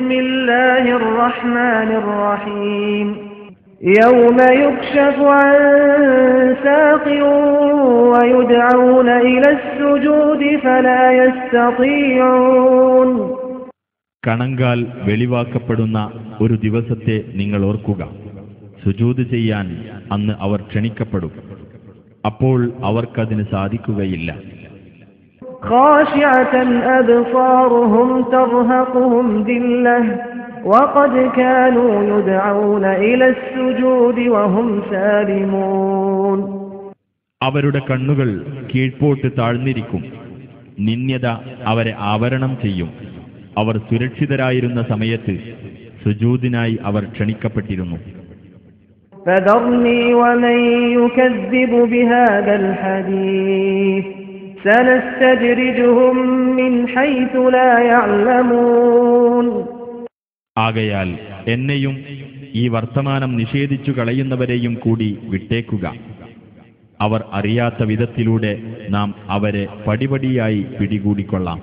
بسم الله الرحمن الرحيم يوم يكشف عن ساق ويدعون إلى السجود فلا يستطيعون കണങ്കാൽ വെളിവാക്കപ്പെടുന്ന ഒരു ദിവസത്തെ നിങ്ങൾ ഓർക്കുക സുജൂത് ചെയ്യാൻ അന്ന് അവർ ക്ഷണിക്കപ്പെടും അപ്പോൾ അവർക്കതിന് സാധിക്കുകയില്ല خاشعة أبصارهم ترهقهم ذلة وقد كانوا يدعون إلى السجود وهم سالمون അവരുടെ കണ്ണുകൾ കീഴ്പോട്ട് താഴ്ന്നിരിക്കും നിന്യത അവരെ ആവരണം ചെയ്യും അവർ സുരക്ഷിതരായിരുന്ന സമയത്ത് സുജൂദിനായി അവർ ക്ഷണിക്കപ്പെട്ടിരുന്നു فذرني ومن يكذب بهذا الحديث سنستدرجهم من حيث لا يعلمون ആകയാൽ എന്നെയും ഈ വർത്തമാനം നിഷേധിച്ചു കളയുന്നവരെയും കൂടി വിട്ടേക്കുക അവർ അറിയാത്ത വിധത്തിലൂടെ നാം അവരെ പടിപടിയായി പിടികൂടിക്കൊള്ളാം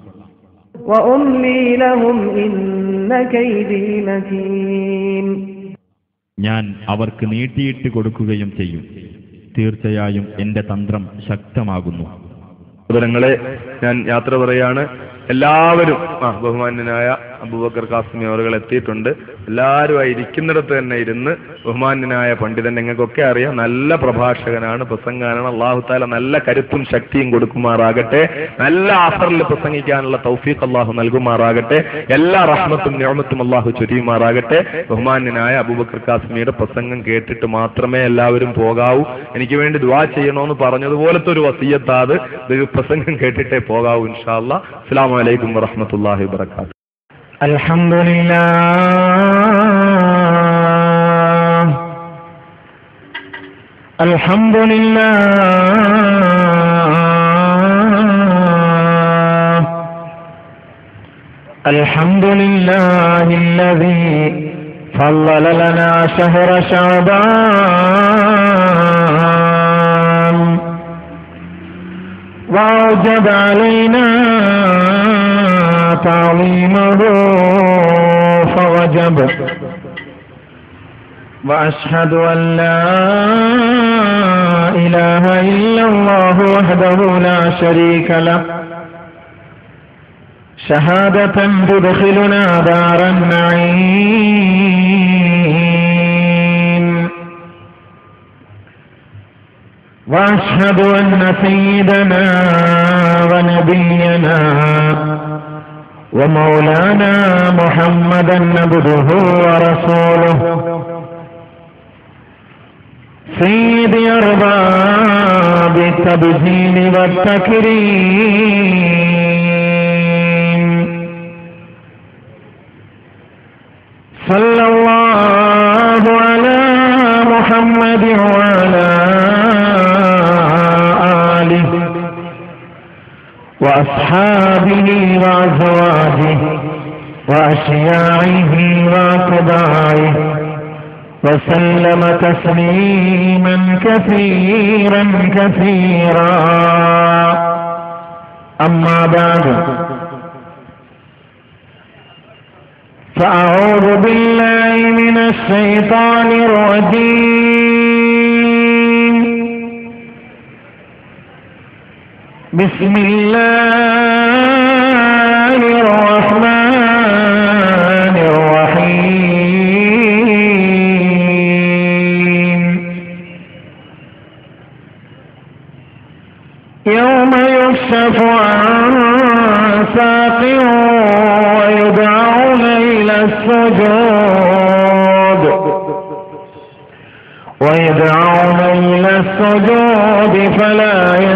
وأملي لهم إن كيدي متين ഞാൻ അവർക്ക് നീട്ടിയിട്ട് കൊടുക്കുകയും ചെയ്യും തീർച്ചയായും എന്റെ തന്ത്രം ശക്തമാകുന്നു സഹോദരങ്ങളെ ഞാൻ യാത്ര പറയാണ് എല്ലാവരും ആ ബഹുമാന്യനായ അബൂബക്കർ കാസ്മി അവറുകൾ എത്തിയിട്ടുണ്ട് എല്ലാവരും ആ ഇരിക്കുന്നിടത്ത് തന്നെ ഇരുന്ന് ബഹുമാന്യനായ പണ്ഡിതൻ നിങ്ങൾക്കൊക്കെ അറിയാം നല്ല പ്രഭാഷകനാണ് പ്രസംഗാനാണ് അള്ളാഹു താല നല്ല കരുത്തും ശക്തിയും കൊടുക്കുമാറാകട്ടെ നല്ല ആഫറിൽ പ്രസംഗിക്കാനുള്ള തൗഫീഖ് അള്ളാഹു നൽകുമാറാകട്ടെ എല്ലാ റഹ്മത്തും നിയമത്തും അള്ളാഹു ചൊരിയുമാറാകട്ടെ ബഹുമാന്യനായ അബൂബക്കർ കാസ്മിയുടെ പ്രസംഗം കേട്ടിട്ട് മാത്രമേ എല്ലാവരും പോകാവൂ എനിക്ക് വേണ്ടി ദ്വാ ചെയ്യണമെന്ന് പറഞ്ഞതുപോലത്തെ ഒരു വസീയത്താത് ഇത് പ്രസംഗം കേട്ടിട്ടേ പോകാവൂ ഇൻഷാ അല്ലാ അസ്സലാമു അലൈക്കും വറഹ്മത്തുള്ളാഹി വബറകാതുഹു الحمد لله الحمد لله الحمد لله الذي فضل لنا شهر شعبان وأوجب علينا تعظيمه فوجب وأشهد أن لا إله إلا الله وحده لا شريك له شهادة تدخلنا دار النعيم واشهد ان سيدنا ونبينا ومولانا محمدا عبده ورسوله سيد ارباب التبجيل والتكريم صلى الله على محمد وعلى آله وأصحابه وأزواجه وأشياعه وأتباعه وسلم تسليما كثيرا كثيرا أما بعد فأعوذ بالله من الشيطان الرجيم بسم الله الرحمن الرحيم يوم يكشف عن ساق ويدعون إلى السجود ويدعون إلى السجود فلا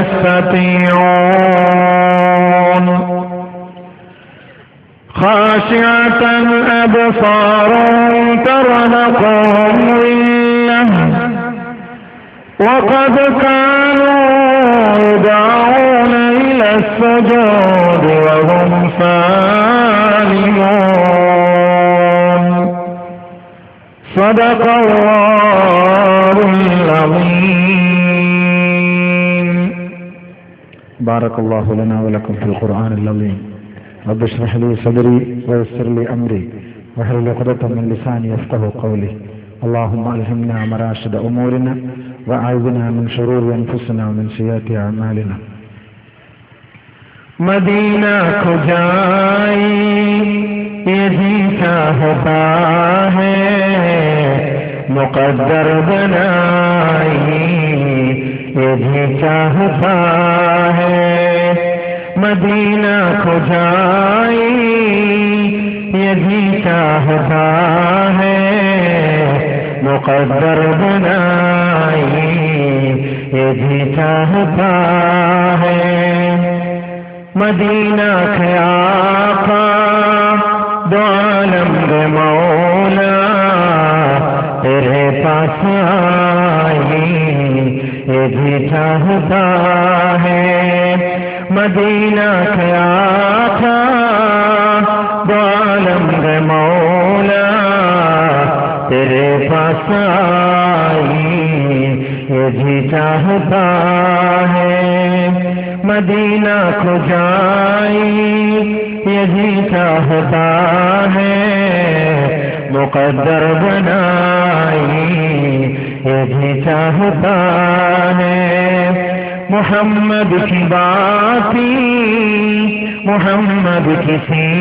يستطيعون خاشعة أبصارهم ترهقهم ذلة وقد كانوا يدعون إلى السجود وهم سالمون صدق الله العظيم بارك الله لنا ولكم في القرآن العظيم رب اشرح لي صدري ويسر لي أمري واحلل عقدة من لساني يفقه قولي اللهم ألهمنا مراشد أمورنا وأعذنا من شرور أنفسنا ومن سيئات أعمالنا मदीना को जाई यही चाहता है मुकद्दर बनाई यही चाहता है मदीना को जाई यही चाहता है मुकद्दर बनाई यही चाहता है मदीना खयाफा दो आलम रे मौला तेरे पास आई ये भी चाहता है मदीना खयाफा दो आलम रे मौला तेरे पास आई ये भी चाहता है मदीना को जाई यही चाहता है मुकद्दर बनाई यही चाहता है मोहम्मद की बाती मोहम्मद की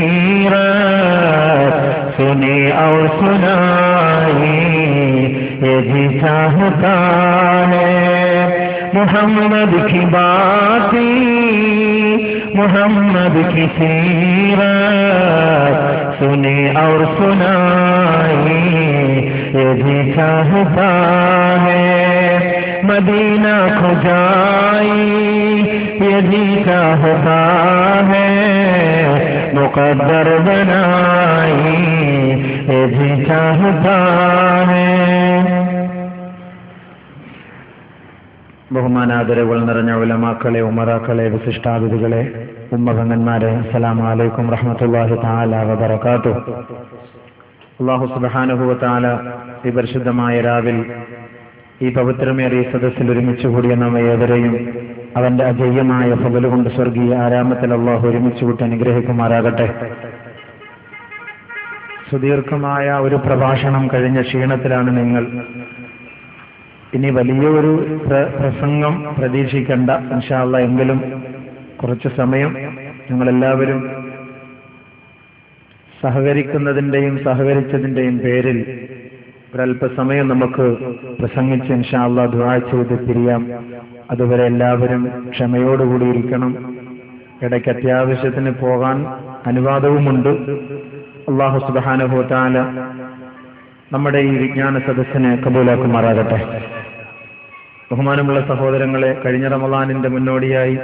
सीरत सुनी और सुनाई यही चाहता है मोहम्मद की बातें मोहम्मद की सीरत सुने और सुनाई ये भी चाहता है मदीना को जाई ये भी चाहता है मुकद्दर बनाई ये भी चाहता है ബഹുമാനാദരവുകൾ നിറഞ്ഞ ഉലമാക്കളെ ഉമറാക്കളെ വിശിഷ്ടാതിഥികളെ ഉമ്മഭങ്ങന്മാരെ അസ്സലാമു അലൈക്കും റഹ്മത്തുള്ളാഹി തആല വബറകാത്തു അല്ലാഹു സുബ്ഹാനഹു വതആല ഈ പരിശുദ്ധമായ രാവിൽ ഈ പവിത്രമേറിയ സദസ്സിൽ ഒരുമിച്ച് കൂടിയ നമ്മെ ഏവരെയും അവന്റെ അജയ്യമായ ഫബല് കൊണ്ട് സ്വർഗീയ ആരാമത്തിൽ അള്ളാഹു ഒരുമിച്ച് കൂട്ടി അനുഗ്രഹിക്കുമാറാകട്ടെ സുദീർഘമായ ഒരു പ്രഭാഷണം കഴിഞ്ഞ ക്ഷീണത്തിലാണ് നിങ്ങൾ ഇനി വലിയൊരു പ്ര- പ്രസംഗം പ്രതീക്ഷിക്കേണ്ട ഇൻഷാല്ല എങ്കിലും കുറച്ച് സമയം ഞങ്ങളെല്ലാവരും സഹകരിക്കുന്നതിൻ്റെയും സഹകരിച്ചതിൻ്റെയും പേരിൽ ഒരല്പസമയം നമുക്ക് പ്രസംഗിച്ച് ഇൻഷാല്ല ദുആ ചെയ്ത് പിരിയാം അതുവരെ എല്ലാവരും ക്ഷമയോടുകൂടി ഇരിക്കണം ഇടയ്ക്ക് അത്യാവശ്യത്തിന് പോകാൻ അനുവാദവുമുണ്ട് അള്ളാഹു സുബാനുഭൂത്താല നമ്മുടെ ഈ വിജ്ഞാന സദസ്സിനെ കബൂലാക്കുമാറാകട്ടെ ബഹുമാനമുള്ള സഹോദരങ്ങളെ കഴിഞ്ഞ റമദാനിന്റെ മുന്നോടിയായി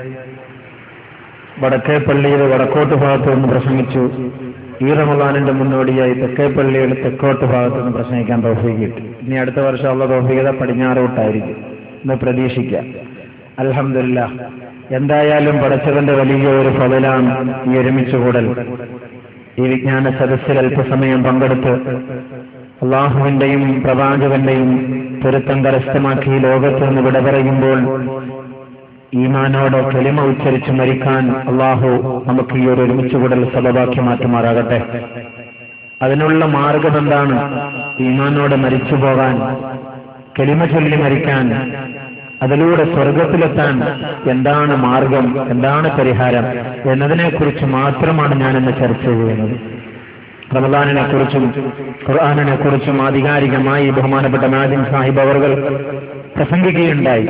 വടക്കേ പള്ളിയിൽ വടക്കോട്ട് ഭാഗത്ത് നിന്ന് പ്രസംഗിച്ചു ഈ റമദാനിന്റെ മുന്നോടിയായി തെക്കേ പള്ളിയിൽ തെക്കോട്ട് ഭാഗത്ത് നിന്ന് പ്രസംഗിക്കാൻ തോഫീക്ക് കിട്ടി ഇനി അടുത്ത വർഷം ഉള്ള തോഫീകത പടിഞ്ഞാറോട്ടായിരിക്കും എന്ന് പ്രതീക്ഷിക്കാം അൽഹംദുലില്ലാ എന്തായാലും പടച്ചവന്റെ വലിയ ഒരു ഫലലാണ് ഈ ഒരുമിച്ച് കൂടൽ ഈ വിജ്ഞാന സദസ്സിൽ അല്പസമയം പങ്കെടുത്ത് അള്ളാഹുവിന്റെയും പ്രവാചകന്റെയും പൊരുത്തം കരസ്ഥമാക്കി ലോകത്ത് നിന്ന് വിട പറയുമ്പോൾ ഈമാനോട് കലിമ ഉച്ചരിച്ച് മരിക്കാൻ അള്ളാഹു നമുക്ക് ഈ ഒരു ഒരുമിച്ച് കൂടൽ സബബാക്കി മാറ്റുമാറാകട്ടെ അതിനുള്ള മാർഗം എന്താണ് ഈമാനോട് മരിച്ചു പോകാൻ കലിമ ചൊല്ലി മരിക്കാൻ അതിലൂടെ സ്വർഗത്തിലെത്താൻ എന്താണ് മാർഗം എന്താണ് പരിഹാരം എന്നതിനെക്കുറിച്ച് മാത്രമാണ് ഞാൻ ഇന്ന് ചർച്ച ചെയ്യുന്നത് റമദാനിനെ കുറിച്ചും ഖുർആാനിനെ കുറിച്ചും ആധികാരികമായി ബഹുമാനപ്പെട്ട മാജിൻ സാഹിബ് അവർ പ്രസംഗിക്കുകയുണ്ടായി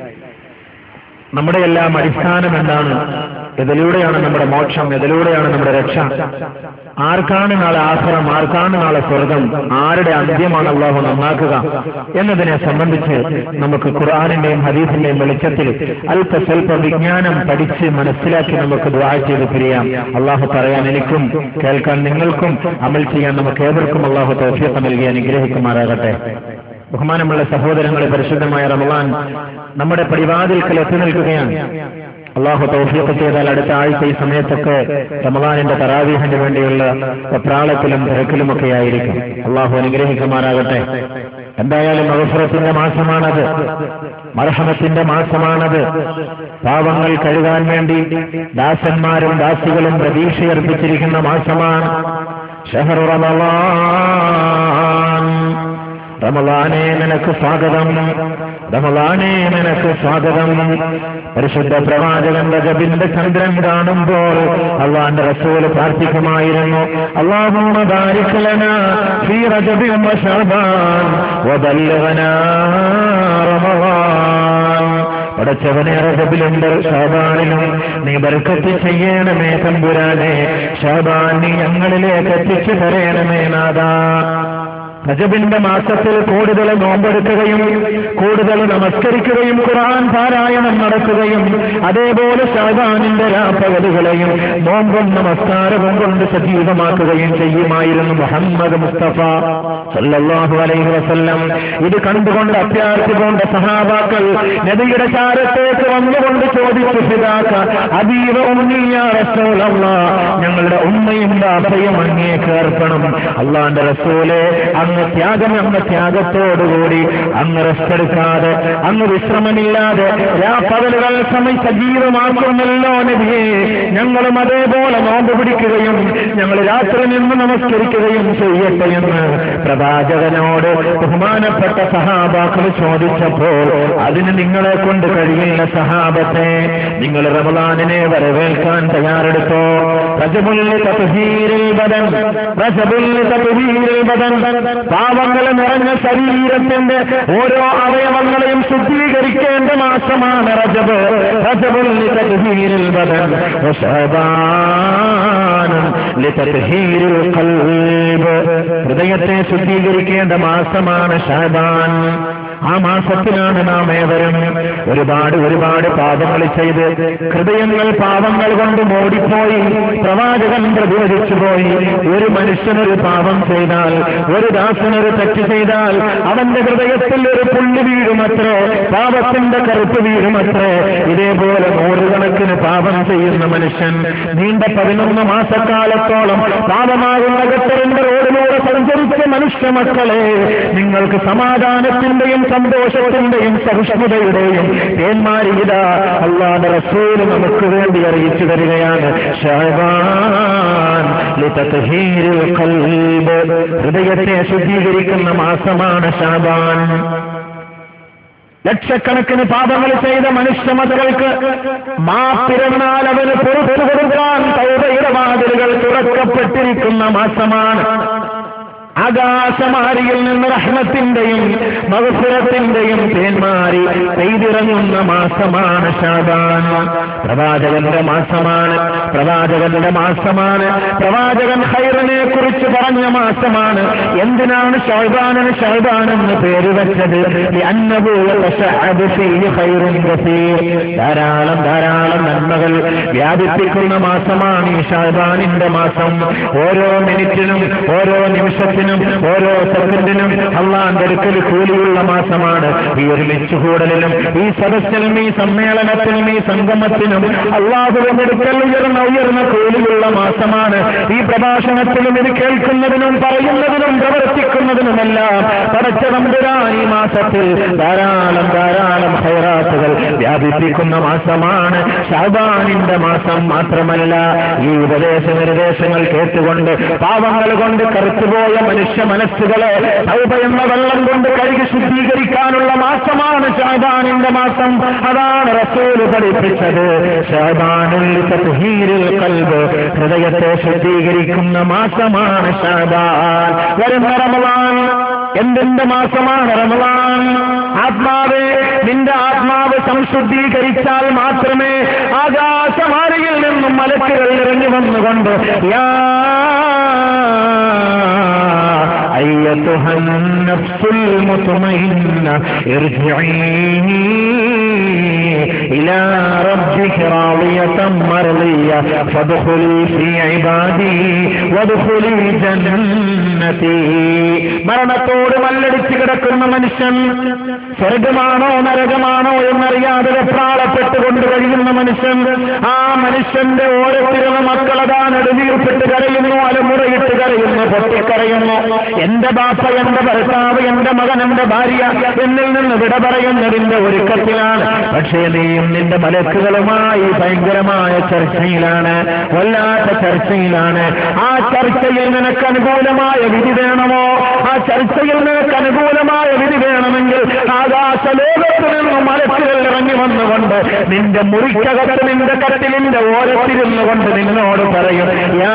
നമ്മുടെ എല്ലാം അടിസ്ഥാനം എന്താണ് ഇതിലൂടെയാണ് നമ്മുടെ മോക്ഷം ഇതിലൂടെയാണ് നമ്മുടെ രക്ഷ ആർക്കാണ് നാളെ ആശ്രം ആർക്കാണ് നാളെ സ്വർഗം ആരുടെ അന്ത്യമാണ് അള്ളാഹു നന്നാക്കുക എന്നതിനെ സംബന്ധിച്ച് നമുക്ക് ഖുർആാനിന്റെയും ഹദീസിന്റെയും വെളിച്ചത്തിൽ അല്പ സ്വല്പ വിജ്ഞാനം പഠിച്ച് മനസ്സിലാക്കി നമുക്ക് ദ്വാ ചെയ്ത് പിരിയാം അള്ളാഹു പറയാൻ എനിക്കും കേൾക്കാൻ നിങ്ങൾക്കും അമൽ ചെയ്യാൻ നമുക്ക് ഏവർക്കും അള്ളാഹു തോഫിയൊക്കെ നൽകി അനുഗ്രഹിക്കുമാറാകട്ടെ ബഹുമാനമുള്ള സഹോദരങ്ങളെ പരിശുദ്ധമായ റമളാൻ നമ്മുടെ പടിവാതിൽക്കൽ എത്തി നിൽക്കുകയാണ് അള്ളാഹു തൗഫീഖ് ചെയ്താൽ അടുത്ത ആഴ്ച ഈ സമയത്തൊക്കെ റമളാനിന്റെ തറാവീഹിന് വേണ്ടിയുള്ള വെപ്രാളത്തിലും തിരക്കിലുമൊക്കെ ആയിരിക്കും അള്ളാഹു അനുഗ്രഹിക്കുമാറാകട്ടെ എന്തായാലും അവസരത്തിന്റെ മാസമാണത് മർഹമത്തിന്റെ മാസമാണത് പാവങ്ങൾ കഴുകാൻ വേണ്ടി ദാസന്മാരും ദാസികളും പ്രതീക്ഷയർപ്പിച്ചിരിക്കുന്ന മാസമാണ് ഷഹറു റമളാൻ റമളാനെ നിനക്ക് സ്വാഗതം റമളാനെ നിനക്ക് സ്വാഗതം പരിശുദ്ധ പ്രവാചകൻ രജബിന്റെ ചന്ദ്രൻ കാണുമ്പോൾ അള്ളാന്റെ റസൂല് പ്രാർത്ഥിക്കുമായിരുന്നു അള്ളാഹുമ്മ ബാരിക് ലനാ ഫീ റജബിൻ വശഅബാൻ വബല്ലിഗ്നാ റമളാൻ പടച്ചവനെ റജബിലുണ്ട് ഷാബാനിലും നീ ബർക്കത്ത് ചെയ്യണമേ തമ്പുരാനെ ഷാബാൻ നീ ഞങ്ങളിലേക്ക് എത്തിച്ചു തരയണമേ നാദാ റജബിന്റെ മാസത്തിൽ കൂടുതൽ നോമ്പെടുക്കുകയും കൂടുതൽ നമസ്കരിക്കുകയും ഖുർആൻ പാരായണം നടത്തുകയും അതേപോലെ ഷാബാനിന്റെ രാപ്പകലുകളെയും നോമ്പും നമസ്കാരവും കൊണ്ട് സജീവമാക്കുകയും ചെയ്യുമായിരുന്നു മുഹമ്മദ് മുസ്തഫ സല്ലല്ലാഹു അലൈഹി വസല്ലം ഇത് കണ്ടുകൊണ്ട് അത്യാർത്ഥി കൊണ്ട സഹാബാക്കൾ നബിയുടെ ചാരത്തേക്ക് വന്നുകൊണ്ട് ചോദിച്ചു പിതാക്ക അതീവ ഉണ്ണിയ റസൂലല്ല ഞങ്ങളുടെ ഉമ്മയും ബാപ്പയും അങ്ങേക്ക് അർപ്പണം അള്ളാന്റെ റസൂലെ അങ്ങ് ത്യാഗം അങ്ങ് ത്യാഗത്തോടുകൂടി അങ്ങ് റെസ്റ്റ് എടുക്കാതെ അങ്ങ് വിശ്രമമില്ലാതെ രാപ്പകലുകൾ സമയം സജീവമാക്കുന്നല്ലോ നബിയെ ഞങ്ങളും അതേപോലെ നോമ്പ് പിടിക്കുകയും ഞങ്ങൾ രാത്രി നിന്ന് നമസ്കരിക്കുകയും ചെയ്യട്ടെ എന്ന് പ്രവാചകനോട് ബഹുമാനപ്പെട്ട സഹാബാക്കൾ ചോദിച്ചപ്പോൾ അതിന് നിങ്ങളെ കൊണ്ട് കഴിയില്ല സഹാബത്തെ നിങ്ങൾ റമദാനിനെ വരവേൽക്കാൻ തയ്യാറെടുത്തോ റജബുല്ലി തത്ഹീരിൽ ബദൻ റജബുല്ലി തത്ഹീരിൽ ബദൻ പാവങ്ങൾ നിറഞ്ഞ ശരീരത്തിന്റെ ഓരോ അവയവങ്ങളെയും ശുദ്ധീകരിക്കേണ്ട മാസമാണ് റജബ് റജബുല്ലി തത്ഹീരിൽ ബദൻ വശബാനും ലിതത്ഹീരിൽ ഖൽബ് ഹൃദയത്തെ ശുദ്ധീകരിക്കേണ്ട മാസമാണ് ഷാബാൻ ആ മാസത്തിലാണ് നാം ഏവരും ഒരുപാട് ഒരുപാട് പാപങ്ങൾ ചെയ്ത് ഹൃദയങ്ങൾ പാപങ്ങൾ കൊണ്ട് മൂടിപ്പോയി പ്രവാചകൻ പ്രതിവചിച്ചു പോയി ഒരു മനുഷ്യനൊരു പാപം ചെയ്താൽ ഒരു ദാസനൊരു തെറ്റ് ചെയ്താൽ അവന്റെ ഹൃദയത്തിൽ ഒരു പുള്ളി വീഴുമത്രേ പാപത്തിന്റെ കറുപ്പ് വീഴുമത്രേ ഇതേപോലെ നൂറുകണക്കിന് പാപം ചെയ്യുന്ന മനുഷ്യൻ നീണ്ട പതിനൊന്ന് മാസക്കാലത്തോളം പാപമാകുന്ന ഖത്തറിന്റെ റോഡിലൂടെ സഞ്ചരിച്ച മനുഷ്യ മക്കളെ നിങ്ങൾക്ക് സമാധാനത്തിന്റെയും സന്തോഷത്തിന്റെയും സഹിഷ്ണുതയുടെയും തേന്മാരിത അള്ളാന്റെ റസൂല് നമുക്ക് വേണ്ടി അറിയിച്ചു തരികയാണ് ഷഹബാൻ ലിതത്ഹീരിൽ ഖൽബ് ഹൃദയത്തെ ശുദ്ധീകരിക്കുന്ന മാസമാണ് ഷാബാൻ ലക്ഷക്കണക്കിന് പാപങ്ങൾ ചെയ്ത മനുഷ്യ മതകൾക്ക് മാപ്പിരന്നാൽ അവന് പുറത്തു കൊടുക്കാൻ തൗബയുടെ വാതിലുകൾ തുറക്കപ്പെട്ടിരിക്കുന്ന മാസമാണ് ആകാശമാരിയിൽ നിന്ന് റഹ്മത്തിന്റെയും മഹസുരത്തിന്റെയും തേന്മാരി പെയ്തിറങ്ങുന്ന മാസമാണ് ഷാബാൻ പ്രവാചകന്റെ മാസമാണ് പ്രവാചകന്റെ മാസമാണ് പ്രവാചകൻ ഹൈറിനെ കുറിച്ച് പറഞ്ഞ മാസമാണ് എന്തിനാണ് ഷഹബാനന് ഷഹബാൻ എന്ന് പേര് വെച്ചത് ധാരാളം ധാരാളം നന്മകൾ വ്യാപിപ്പിക്കുന്ന മാസമാണ് ഈ ഷഹബാനിന്റെ മാസം ഓരോ മിനിറ്റിനും ഓരോ നിമിഷത്തിനും ഓരോ സെക്കൻഡിനും അള്ളാന്റെ അടുക്കൽ കൂലിയുള്ള മാസമാണ് ഈ ഒരുമിച്ച് കൂടലിനും ഈ സദസ്സിനും ഈ സമ്മേളനത്തിനും ഈ സംഗമത്തിനും അള്ളാഹുവിന്റെ അടുക്കൽ ഉയർന്ന ഉയർന്ന കൂലിയുള്ള മാസമാണ് ഈ പ്രഭാഷണത്തിലും ഇത് കേൾക്കുന്നതിനും പറയുന്നതിനും പ്രവർത്തിക്കുന്നതിനുമെല്ലാം പടച്ച തമ്പുരാൻ ഈ മാസത്തിൽ ധാരാളം ധാരാളം ഹൈറാത്തുകൾ വ്യാപിപ്പിക്കുന്ന മാസമാണ് ഷാബാനിന്റെ മാസം മാത്രമല്ല ഈ ഉപദേശ നിർദ്ദേശങ്ങൾ കേട്ടുകൊണ്ട് പാവങ്ങൾ കൊണ്ട് കറുത്തുപോയ മനുഷ്യ മനസ്സുകളെ സൗഭ എന്ന വെള്ളം കൊണ്ട് കഴുകി ശുദ്ധീകരിക്കാനുള്ള മാസമാണ് ഷാബാനിന്റെ മാസം അതാണ് റസൂല് പഠിപ്പിച്ചത് ഷാബാനുൽ തത്ഹീരിൽ കൽബ് ഹൃദയത്തെ ശുദ്ധീകരിക്കുന്ന മാസമാണ് ഷാബാൻ വരുന്ന റമളാൻ എന്തിന്റെ മാസമാണ് റമളാൻ ആത്മാവെ നിന്റെ ആത്മാവ് സംശുദ്ധീകരിച്ചാൽ മാത്രമേ ആകാശമാരിയിൽ നിന്നും മലക്കുകൾ ഇറങ്ങി വന്നുകൊണ്ട് യാ أيتها النفس المطمئنة ارجعي إلى ربك راضية مرضية فادخلي في عبادي وادخلي جنتي മരണത്തോട് മല്ലടിച്ച് കിടക്കുന്ന മനുഷ്യൻ സ്വർഗമാണോ നരകമാണോ എന്നറിയാതെ വെപ്രാളപ്പെട്ടുകൊണ്ട് കഴിയുന്ന കരയുന്ന മനുഷ്യൻ ആ മനുഷ്യന്റെ ഓരോരുത്തരുന്ന മക്കളതാ നെടുവീർപ്പിട്ട് കരയുന്നു അലമുറയിട്ട് കരയുന്നു പൊട്ടിക്കരയുന്നു എന്റെ ബാപ്പ എന്റെ ഭർത്താവ് എന്റെ മകൻ എന്റെ ഭാര്യ എന്നിൽ നിന്ന് വിട പറയുന്നതിന്റെ ഒരുക്കത്തിലാണ് പക്ഷേ നീയും നിന്റെ മലക്കുകളുമായി ഭയങ്കരമായ ചർച്ചയിലാണ് വല്ലാത്ത ചർച്ചയിലാണ് ആ ചർച്ചയിൽ നിനക്ക് അനുകൂലമായ വിധി വേണമോ ആ ചർച്ചയിൽ നിനക്ക് അനുകൂലമായ വിധി വേണമെങ്കിൽ ആകാശ ലോകത്ത് നിന്ന് മലക്കുകൾ ഇറങ്ങി വന്നുകൊണ്ട് നിന്റെ മുറിക്കകത്ത് നിന്റെ കട്ടിലിന്റെ ഓരത്തിരുന്നു കൊണ്ട് നിന്നോട് പറയും യാ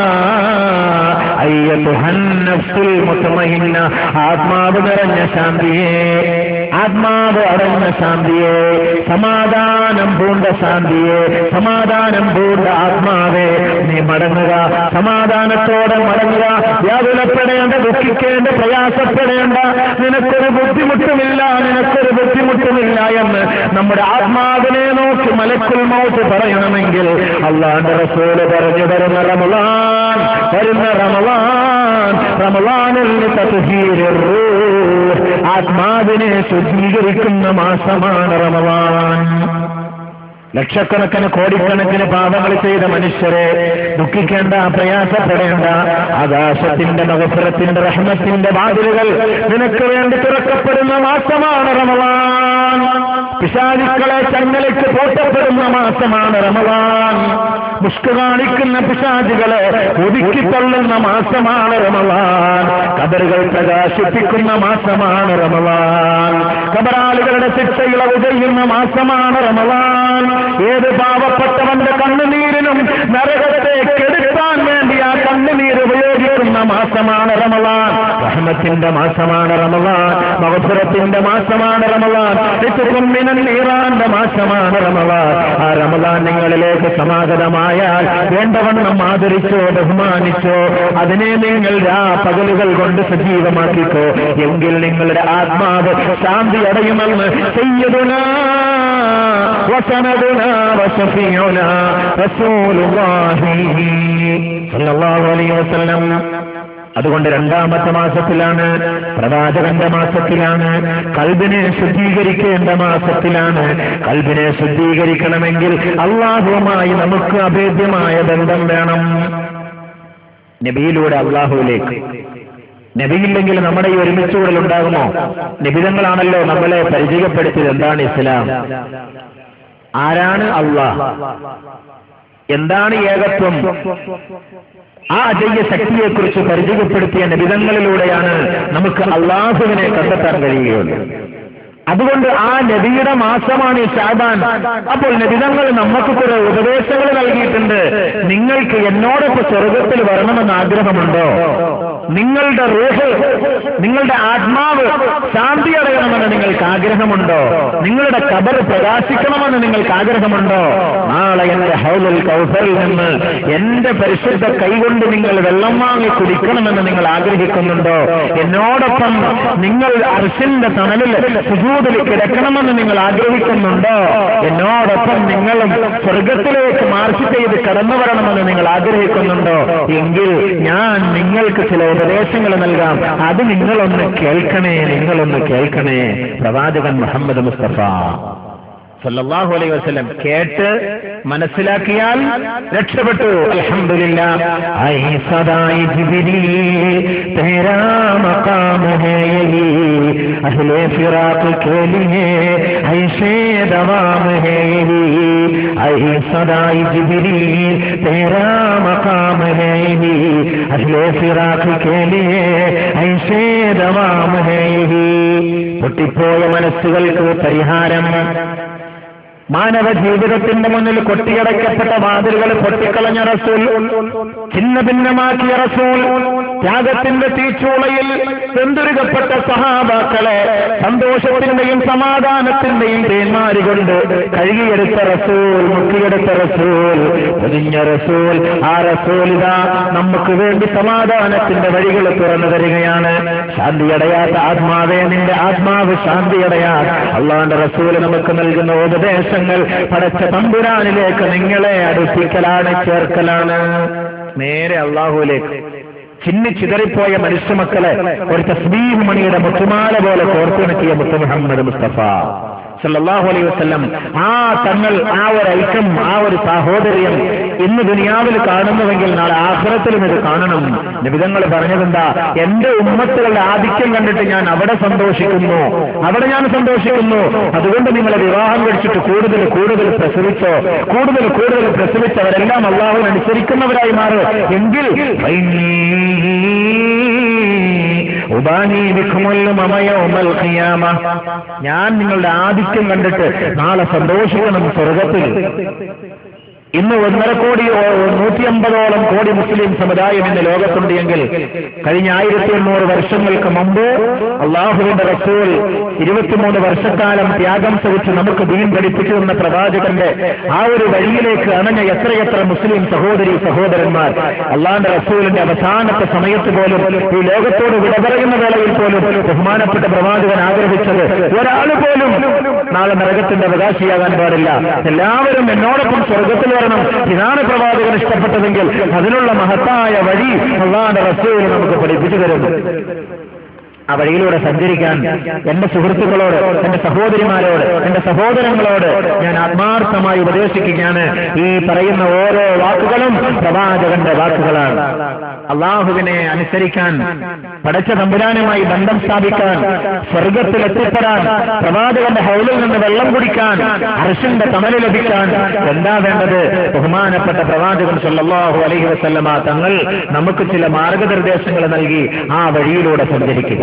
അയ്യത്തുഹൻ നഫ്സുൽ മുത്മഇന്ന ആത്മാവ് നിറഞ്ഞ ശാന്തിയെ ആത്മാവ് അടങ്ങുന്ന ശാന്തിയെ സമാധാനം പൂണ്ട ശാന്തിയെ സമാധാനം പൂണ്ട ആത്മാവേ നീ മടങ്ങുക സമാധാനത്തോടെ മടങ്ങുക വ്യാകുലപ്പെടേണ്ട ദുഃഖിക്കേണ്ട പ്രയാസപ്പെടേണ്ട നിനക്കൊരു ബുദ്ധിമുട്ടുമില്ല നിനക്കൊരു ബുദ്ധിമുട്ടുമില്ല എന്ന് നമ്മുടെ ആത്മാവിനെ നോക്കി മലക്കുൽ മൗത്ത് പറയണമെങ്കിൽ അള്ളാന്റെ റസൂല് പറഞ്ഞു വരുന്ന റമളാൻ വരുന്ന റമളാൻ റമളാനിൽ തത്ഹീറുർ റൂഹ്. ആത്മാവിനെ ശുദ്ധീകരിക്കുന്ന മാസമാണ് റമളാൻ ലക്ഷക്കണക്കിന് കോടിക്കണക്കിന് പാപങ്ങൾ ചെയ്ത മനുഷ്യരെ ദുഃഖിക്കേണ്ട പ്രയാസപ്പെടേണ്ട ആകാശത്തിന്റെ മകസുരത്തിന്റെ റഹ്മത്തിന്റെ വാതിലുകൾ നിനക്ക് വേണ്ടി തുറക്കപ്പെടുന്ന മാസമാണ് റമവാൻ പിശാചുക്കളെ ചങ്ങലയ്ക്ക് പൂട്ടപ്പെടുന്ന മാസമാണ് റമവാൻ മുഷ്ക കാണിക്കുന്ന പിശാചുകളെ ഒതുക്കിത്തള്ളുന്ന മാസമാണ് റമവാൻ കബറുകൾ പ്രകാശിപ്പിക്കുന്ന മാസമാണ് റമവാൻ കബറാളുകളുടെ ശിക്ഷയിളവ് ചെയ്യുന്ന മാസമാണ് റമവാൻ ഏത് പാവപ്പെട്ടവന്റെ കണ്ണുനീരിനും നരകത്തെ കെടുത്താൻ വേണ്ടി ആ കണ്ണുനീർ ഉപയോഗിക്കുന്ന മാസമാണ് റമവാൻ റഹ്മത്തിന്റെ മാസമാണ് റമവാൻ മഹസുരത്തിന്റെ മാസമാണ് റമവാൻ മിനൻ നീറാന്റെ മാസമാണ് റമവാൻ ആ റമവാൻ നിങ്ങളിലേക്ക് സമാഗതമായാൽ വേണ്ടവണ്ണം ആദരിച്ചോ ബഹുമാനിച്ചോ അതിനെ നിങ്ങൾ രാ പകലുകൾ കൊണ്ട് സജീവമാക്കിക്കോ എങ്കിൽ നിങ്ങളുടെ ആത്മാവ് ശാന്തി അടയുമെന്ന് സയ്യിദുനാ وسندنا وشفيعنا رسول الله صلى الله عليه وسلم അതുകൊണ്ട് രണ്ടാമത്തെ മാസത്തിലാണ് പ്രവാചകന്റെ മാസത്തിലാണ് കൽബിനെ ശുദ്ധീകരിക്കേണ്ട മാസത്തിലാണ് കൽബിനെ ശുദ്ധീകരിക്കണമെങ്കിൽ അള്ളാഹുവുമായി നമുക്ക് അഭേദ്യമായ ബന്ധം വേണം നബിയിലൂടെ അള്ളാഹുവിലേക്ക് നബിയില്ലെങ്കിൽ നമ്മുടെ ഈ ഒരുമിച്ചുകൂടൽ ഉണ്ടാകുമോ നിബിതങ്ങളാണല്ലോ നമ്മളെ പരിചയപ്പെടുത്തിയത് എന്താണ് ഇസ്ലാം ആരാണ് അള്ളാഹ് എന്താണ് ഏകത്വം ആ അജയ്യ ശക്തിയെക്കുറിച്ച് പരിചയപ്പെടുത്തിയ നിബിതങ്ങളിലൂടെയാണ് നമുക്ക് അള്ളാഹുവിനെ കണ്ടെത്താൻ കഴിയുകയുള്ളൂ അതുകൊണ്ട് ആ നബിയുടെ മാസമാണ് ഈ ഷാബാൻ അപ്പോൾ നബിതങ്ങൾ നമുക്ക് കുറെ ഉപദേശങ്ങൾ നൽകിയിട്ടുണ്ട് നിങ്ങൾക്ക് എന്നോടൊപ്പം സ്വർഗത്തിൽ വരണമെന്ന് ആഗ്രഹമുണ്ടോ നിങ്ങളുടെ റൂഹ് നിങ്ങളുടെ ആത്മാവ് ശാന്തി അടയണമെന്ന് നിങ്ങൾക്ക് ആഗ്രഹമുണ്ടോ നിങ്ങളുടെ കബർ പ്രകാശിക്കണമെന്ന് നിങ്ങൾക്ക് ആഗ്രഹമുണ്ടോ നാളെ എന്റെ ഹൗലുൽ കൗസറിൽ നിന്ന് എന്റെ പരിശുദ്ധ കൈകൊണ്ട് നിങ്ങൾ വെള്ളം വാങ്ങി കുടിക്കണമെന്ന് നിങ്ങൾ ആഗ്രഹിക്കുന്നുണ്ടോ എന്നോടൊപ്പം നിങ്ങൾ അർശിന്റെ തണലിൽ സുജൂതിൽ കിടക്കണമെന്ന് നിങ്ങൾ ആഗ്രഹിക്കുന്നുണ്ടോ എന്നോടൊപ്പം നിങ്ങളും സ്വർഗത്തിലേക്ക് മാർച്ച് ചെയ്ത് കടന്നു വരണമെന്ന് നിങ്ങൾ ആഗ്രഹിക്കുന്നുണ്ടോ എങ്കിൽ ഞാൻ നിങ്ങൾക്ക് ചില ഉപദേശങ്ങൾ നൽകാം അത് നിങ്ങളൊന്ന് കേൾക്കണേ നിങ്ങളൊന്ന് കേൾക്കണേ പ്രവാചകൻ മുഹമ്മദ് മുസ്തഫ സല്ലല്ലാഹു അലൈഹി വസല്ലം കേട്ട് മനസ്സിലാക്കിയാൽ രക്ഷപ്പെട്ടു അൽഹംദുലില്ല ഐ സദായി ജിബ്രീൽ തേരാ മഖാം ഹേ യഹി അഹ്ലെ ഫിറാഖ് के लिए ऐसे दवाम है यही ऐ सदाई जिब्रील तेरा मकाम है यही अहले फिराक के लिए ऐसे दवाम है यही പൊട്ടിപ്പോയ മനസ്സുകൾക്ക് പരിഹാരം മാനവ ജീവിതത്തിന്റെ മുന്നിൽ കൊട്ടിയടയ്ക്കപ്പെട്ട വാതിലുകൾ പൊട്ടിക്കളഞ്ഞ റസൂൽ ഛിന്ന ഭിന്നമാക്കിയ റസൂൽ ത്യാഗത്തിന്റെ തീച്ചൂളയിൽ വെന്തുരുകപ്പെട്ട സഹാബാക്കളെ സന്തോഷത്തിന്റെയും സമാധാനത്തിന്റെയും തേന്മാരി കൊണ്ട് കഴുകിയെടുത്ത റസൂൽ മുക്കിയെടുത്ത റസൂൽ പൊതിഞ്ഞ റസൂൽ ആ റസൂൽ ഇതാ നമുക്ക് വേണ്ടി സമാധാനത്തിന്റെ വഴികൾ തുറന്നു തരികയാണ് ശാന്തിയടയാത്ത ആത്മാവേ നിന്റെ ആത്മാവ് ശാന്തിയടയാൻ അള്ളാന്റെ റസൂല് നമുക്ക് നൽകുന്ന ഉപദേശങ്ങൾ പടച്ച തമ്പുരാനിലേക്ക് നിങ്ങളെ അടുപ്പിക്കലാണ് ചേർക്കലാണ് നേരെ അള്ളാഹുവിലേക്ക് ചിന്നി ചിതറിപ്പോയ മനുഷ്യമക്കളെ ഒരു തസ്ബീഹ് മണിയുടെ മുത്തുമാല പോലെ കോർത്തിണക്കിയ മുത്തു മുഹമ്മദ് മുസ്തഫ സല്ലല്ലാഹു അലൈഹി വസല്ലം ആ തങ്ങൾ ആ ഒരു ഐക്യം ആ ഒരു സാഹോദര്യം ഇന്ന് ദുനിയാവിൽ കാണുന്നുവെങ്കിൽ നാളെ ആഹ്റത്തിലും ഇത് കാണണം നിബിതങ്ങൾ പറഞ്ഞതെന്താ എന്റെ ഉമ്മത്തുകളുടെ ആധിക്യം കണ്ടിട്ട് ഞാൻ അവിടെ സന്തോഷിക്കുന്നു അവിടെ ഞാൻ സന്തോഷിക്കുന്നു അതുകൊണ്ട് നിങ്ങളെ വിവാഹം കഴിച്ചിട്ട് കൂടുതൽ കൂടുതൽ പ്രസവിച്ചോ കൂടുതൽ കൂടുതൽ പ്രസവിച്ചവരെല്ലാം അള്ളാഹുവിന് അനുസരിക്കുന്നവരായി മാറുക എങ്കിൽ ഉബാനി ബിക്കുമല്ലും അമയോമൽ ഖിയാമ ഞാൻ നിങ്ങളുടെ ആധിക്യം കണ്ടിട്ട് നാളെ സന്തോഷിക്കണം സ്വർഗത്തിൽ ഇന്ന് ഒന്നര കോടി നൂറ്റി അമ്പതോളം കോടി മുസ്ലിം സമുദായം ഇന്ന് ലോകത്തുണ്ട് എങ്കിൽ കഴിഞ്ഞ ആയിരത്തി എണ്ണൂറ് വർഷങ്ങൾക്ക് മുമ്പ് അള്ളാഹുവിന്റെ റസൂൽ ഇരുപത്തിമൂന്ന് വർഷക്കാലം ത്യാഗം സഹിച്ച് നമുക്ക് ദീൻ പഠിപ്പിച്ചു തന്ന പ്രവാചകന്റെ ആ ഒരു വഴിയിലേക്ക് അണഞ്ഞ എത്രയെത്ര മുസ്ലിം സഹോദരി സഹോദരന്മാർ അള്ളാന്റെ റസൂലിന്റെ അവസാനത്തെ സമയത്ത് പോലും ഈ ലോകത്തോട് വിട പറയുന്ന വേളയിൽ പോലും ബഹുമാനപ്പെട്ട പ്രവാചകൻ ആഗ്രഹിച്ചത് ഒരാൾ പോലും നാളെ നരകത്തിന്റെ അവകാശിയാകാൻ പാടില്ല എല്ലാവരും എന്നോടൊപ്പം സ്വർഗത്തിൽ വരണം ഇതാണ് പ്രവാചകൻ ഇഷ്ടപ്പെട്ടതെങ്കിൽ അതിനുള്ള മഹത്തായ വഴി അള്ളാന്റെ റസൂൽ നമുക്ക് പഠിപ്പിച്ചു തരുന്നു ആ വഴിയിലൂടെ സഞ്ചരിക്കാൻ എന്റെ സുഹൃത്തുക്കളോട് എന്റെ സഹോദരിമാരോട് എന്റെ സഹോദരങ്ങളോട് ഞാൻ ആത്മാർത്ഥമായി ഉപദേശിക്കുകയാണ് ഈ പറയുന്ന ഓരോ വാക്കുകളും പ്രവാചകന്റെ വാക്കുകളാണ് അള്ളാഹുവിനെ അനുസരിക്കാൻ പടച്ച തമ്പുരാനുമായി ബന്ധം സ്ഥാപിക്കാൻ സ്വർഗത്തിൽ എത്തിപ്പെടാൻ പ്രവാചകന്റെ ഹൗലിൽ നിന്ന് വെള്ളം കുടിക്കാൻ അർഷന്റെ തമല് ലഭിക്കാൻ എന്താ വേണ്ടത് ബഹുമാനപ്പെട്ട പ്രവാചകൻ സല്ലല്ലാഹു അലൈഹി വസല്ലമ തങ്ങൾ നമുക്ക് ചില മാർഗനിർദ്ദേശങ്ങൾ നൽകി ആ വഴിയിലൂടെ സഞ്ചരിക്കുക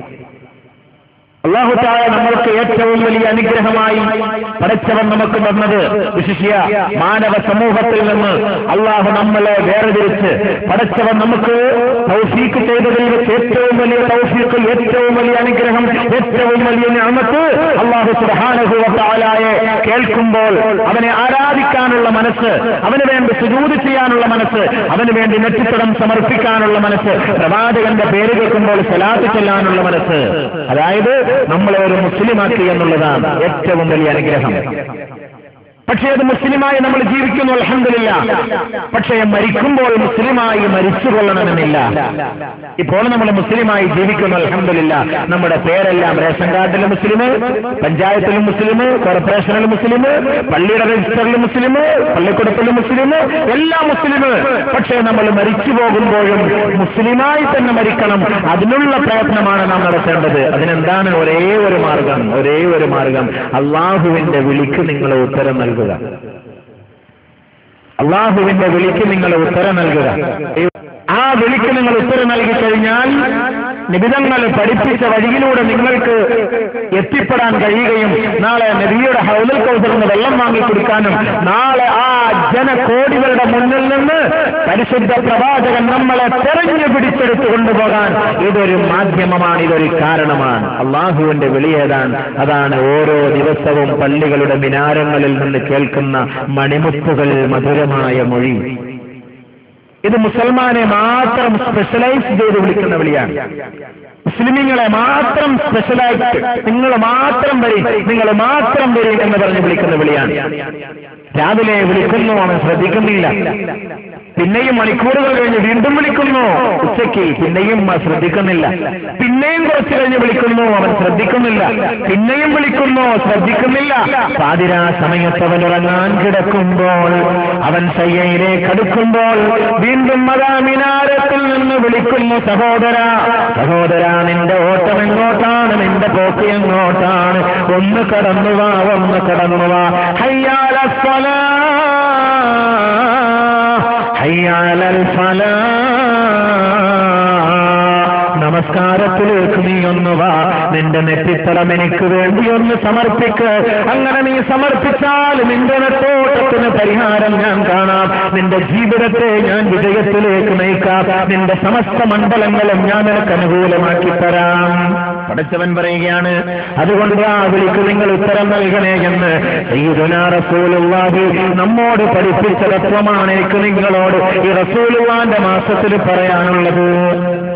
അള്ളാഹുത്തായ നമ്മൾക്ക് ഏറ്റവും വലിയ അനുഗ്രഹമായി പടച്ചവൻ നമുക്ക് തന്നത് വിശിഷ്യ മാനവ സമൂഹത്തിൽ നിന്ന് അള്ളാഹു നമ്മളെ വേർതിരിച്ച് പടച്ചവൻ നമുക്ക് തൗഫീക്ക് ചെയ്തതിൽ വെച്ച് ഏറ്റവും വലിയ തൗഫീക്ക് ഏറ്റവും വലിയ അനുഗ്രഹം ഏറ്റവും വലിയ ഞാമത്ത് അള്ളാഹു സുഹാനുഭവത്താലായെ കേൾക്കുമ്പോൾ അവനെ ആരാധിക്കാനുള്ള മനസ്സ് അവന് വേണ്ടി സുജൂത് ചെയ്യാനുള്ള മനസ്സ് അവന് വേണ്ടി നെറ്റിത്തടം സമർപ്പിക്കാനുള്ള മനസ്സ് പ്രവാചകന്റെ പേര് കേൾക്കുമ്പോൾ സലാത്ത് ചെല്ലാനുള്ള മനസ്സ് അതായത് നമ്മളെ ഒരു മുസ്ലിമാക്കി എന്നുള്ളതാണ് ഏറ്റവും വലിയ അനുഗ്രഹം പക്ഷേ അത് മുസ്ലിമായി നമ്മൾ ജീവിക്കുന്നു അലഹമില്ല പക്ഷേ മരിക്കുമ്പോൾ മുസ്ലിമായി മരിച്ചു കൊള്ളണമെന്നില്ല ഇപ്പോൾ നമ്മൾ മുസ്ലിമായി ജീവിക്കുന്നു അലഹമില്ല നമ്മുടെ പേരെല്ലാം റേഷൻ കാർഡിൽ മുസ്ലിം പഞ്ചായത്തിൽ മുസ്ലിം കോർപ്പറേഷനിൽ മുസ്ലിം പള്ളിയുടെ രജിസ്റ്ററിൽ മുസ്ലിം പള്ളിക്കൂടത്തിൽ മുസ്ലിം എല്ലാം മുസ്ലിം പക്ഷേ നമ്മൾ മരിച്ചു പോകുമ്പോഴും മുസ്ലിമായി തന്നെ മരിക്കണം അതിനുള്ള പ്രയത്നമാണ് നാം നടത്തേണ്ടത് അതിനെന്താണ് ഒരേ ഒരു മാർഗം ഒരേ ഒരു മാർഗം അള്ളാഹുവിന്റെ വിളിക്ക് നിങ്ങൾ ഉത്തരം നൽകുക അള്ളാഹുവിന്റെ വിളിക്ക് നിങ്ങൾ ഉത്തരം നൽകുക ആ വിളിക്ക് നിങ്ങൾ ഉത്തരം നൽകി കഴിഞ്ഞാൽ നിബിധങ്ങൾ പഠിപ്പിച്ച വഴിയിലൂടെ നിങ്ങൾക്ക് എത്തിപ്പെടാൻ കഴിയുകയും നാളെ നബിയുടെ ഹൗലൽ കൗസറിന് വെള്ളം വാങ്ങി കുടിക്കാനും നാളെ ആ ജനകോടികളുടെ മുന്നിൽ നിന്ന് പരിശുദ്ധ പ്രവാചകൻ നമ്മളെ തെരഞ്ഞു പിടിച്ചെടുത്തു കൊണ്ടുപോകാൻ ഇതൊരു മാധ്യമമാണ് ഇതൊരു കാരണമാണ് അള്ളാഹുവിന്റെ വിളിയേതാണ് അതാണ് ഓരോ ദിവസവും പള്ളികളുടെ മിനാരങ്ങളിൽ നിന്ന് കേൾക്കുന്ന മണിമുത്തുകൾ മധുരമായ മൊഴി ഇത് മുസൽമാനെ മാത്രം സ്പെഷ്യലൈസ് ചെയ്ത് വിളിക്കുന്ന വിളിയാണ് മുസ്ലിമീങ്ങളെ മാത്രം സ്പെഷ്യലായിട്ട് നിങ്ങൾ മാത്രം വരി നിങ്ങൾ മാത്രം വരി എന്ന് പറഞ്ഞ് വിളിക്കുന്ന വിളിയാണ് രാവിലെ വിളിക്കുന്നു അവൻ ശ്രദ്ധിക്കുന്നില്ല പിന്നെയും മണിക്കൂറുകൾ കഴിഞ്ഞ് വീണ്ടും വിളിക്കുന്നു ഉച്ചയ്ക്ക് പിന്നെയും ശ്രദ്ധിക്കുന്നില്ല പിന്നെയും കുറച്ച് കഴിഞ്ഞ് വിളിക്കുന്നു അവൻ ശ്രദ്ധിക്കുന്നില്ല പിന്നെയും വിളിക്കുന്നു ശ്രദ്ധിക്കുന്നില്ല പാതിരാ സമയത്ത് അവൻ ഉറങ്ങാൻ കിടക്കുമ്പോൾ അവൻ ശയ്യയിലേക്ക് അടുക്കുമ്പോൾ വീണ്ടും അതാ മിനാരത്തിൽ നിന്ന് വിളിക്കുന്നു സഹോദര സഹോദര നിന്റെ ഓട്ടം എങ്ങോട്ടാണ് നിന്റെ പോക്ക് എങ്ങോട്ടാണ് ഒന്ന് കടന്നുവാ ഒന്ന് കടന്നുവാ ഹയ്യാല ഹയ്യാലൽ ഫലാ നമസ്കാരത്തിലേക്ക് നീ ഒന്ന് വാ നിന്റെ നെറ്റിത്തളം എനിക്ക് വേണ്ടി ഒന്ന് സമർപ്പിക്ക് അങ്ങനെ നീ സമർപ്പിച്ചാൽ നിന്റെ നെട്ടോട്ടത്തിന് പരിഹാരം ഞാൻ കാണാം നിന്റെ ജീവിതത്തെ ഞാൻ വിജയത്തിലേക്ക് നയിക്കാം നിന്റെ സമസ്ത മണ്ഡലങ്ങളും ഞാൻ നിനക്ക് അനുകൂലമാക്കി തരാം പഠിച്ചവൻ പറയുകയാണ് അതുകൊണ്ട് ആ വിളിക്ക് നിങ്ങൾ ഉത്തരം നൽകണേ എന്ന് സയ്യിദുനാ റസൂലുള്ളാഹി നമ്മോട് പഠിപ്പിച്ച തത്വമാണ് എനിക്ക് നിങ്ങളോട് ഈ റസൂലുള്ളാന്റെ മാസത്തിൽ പറയാനുള്ളത്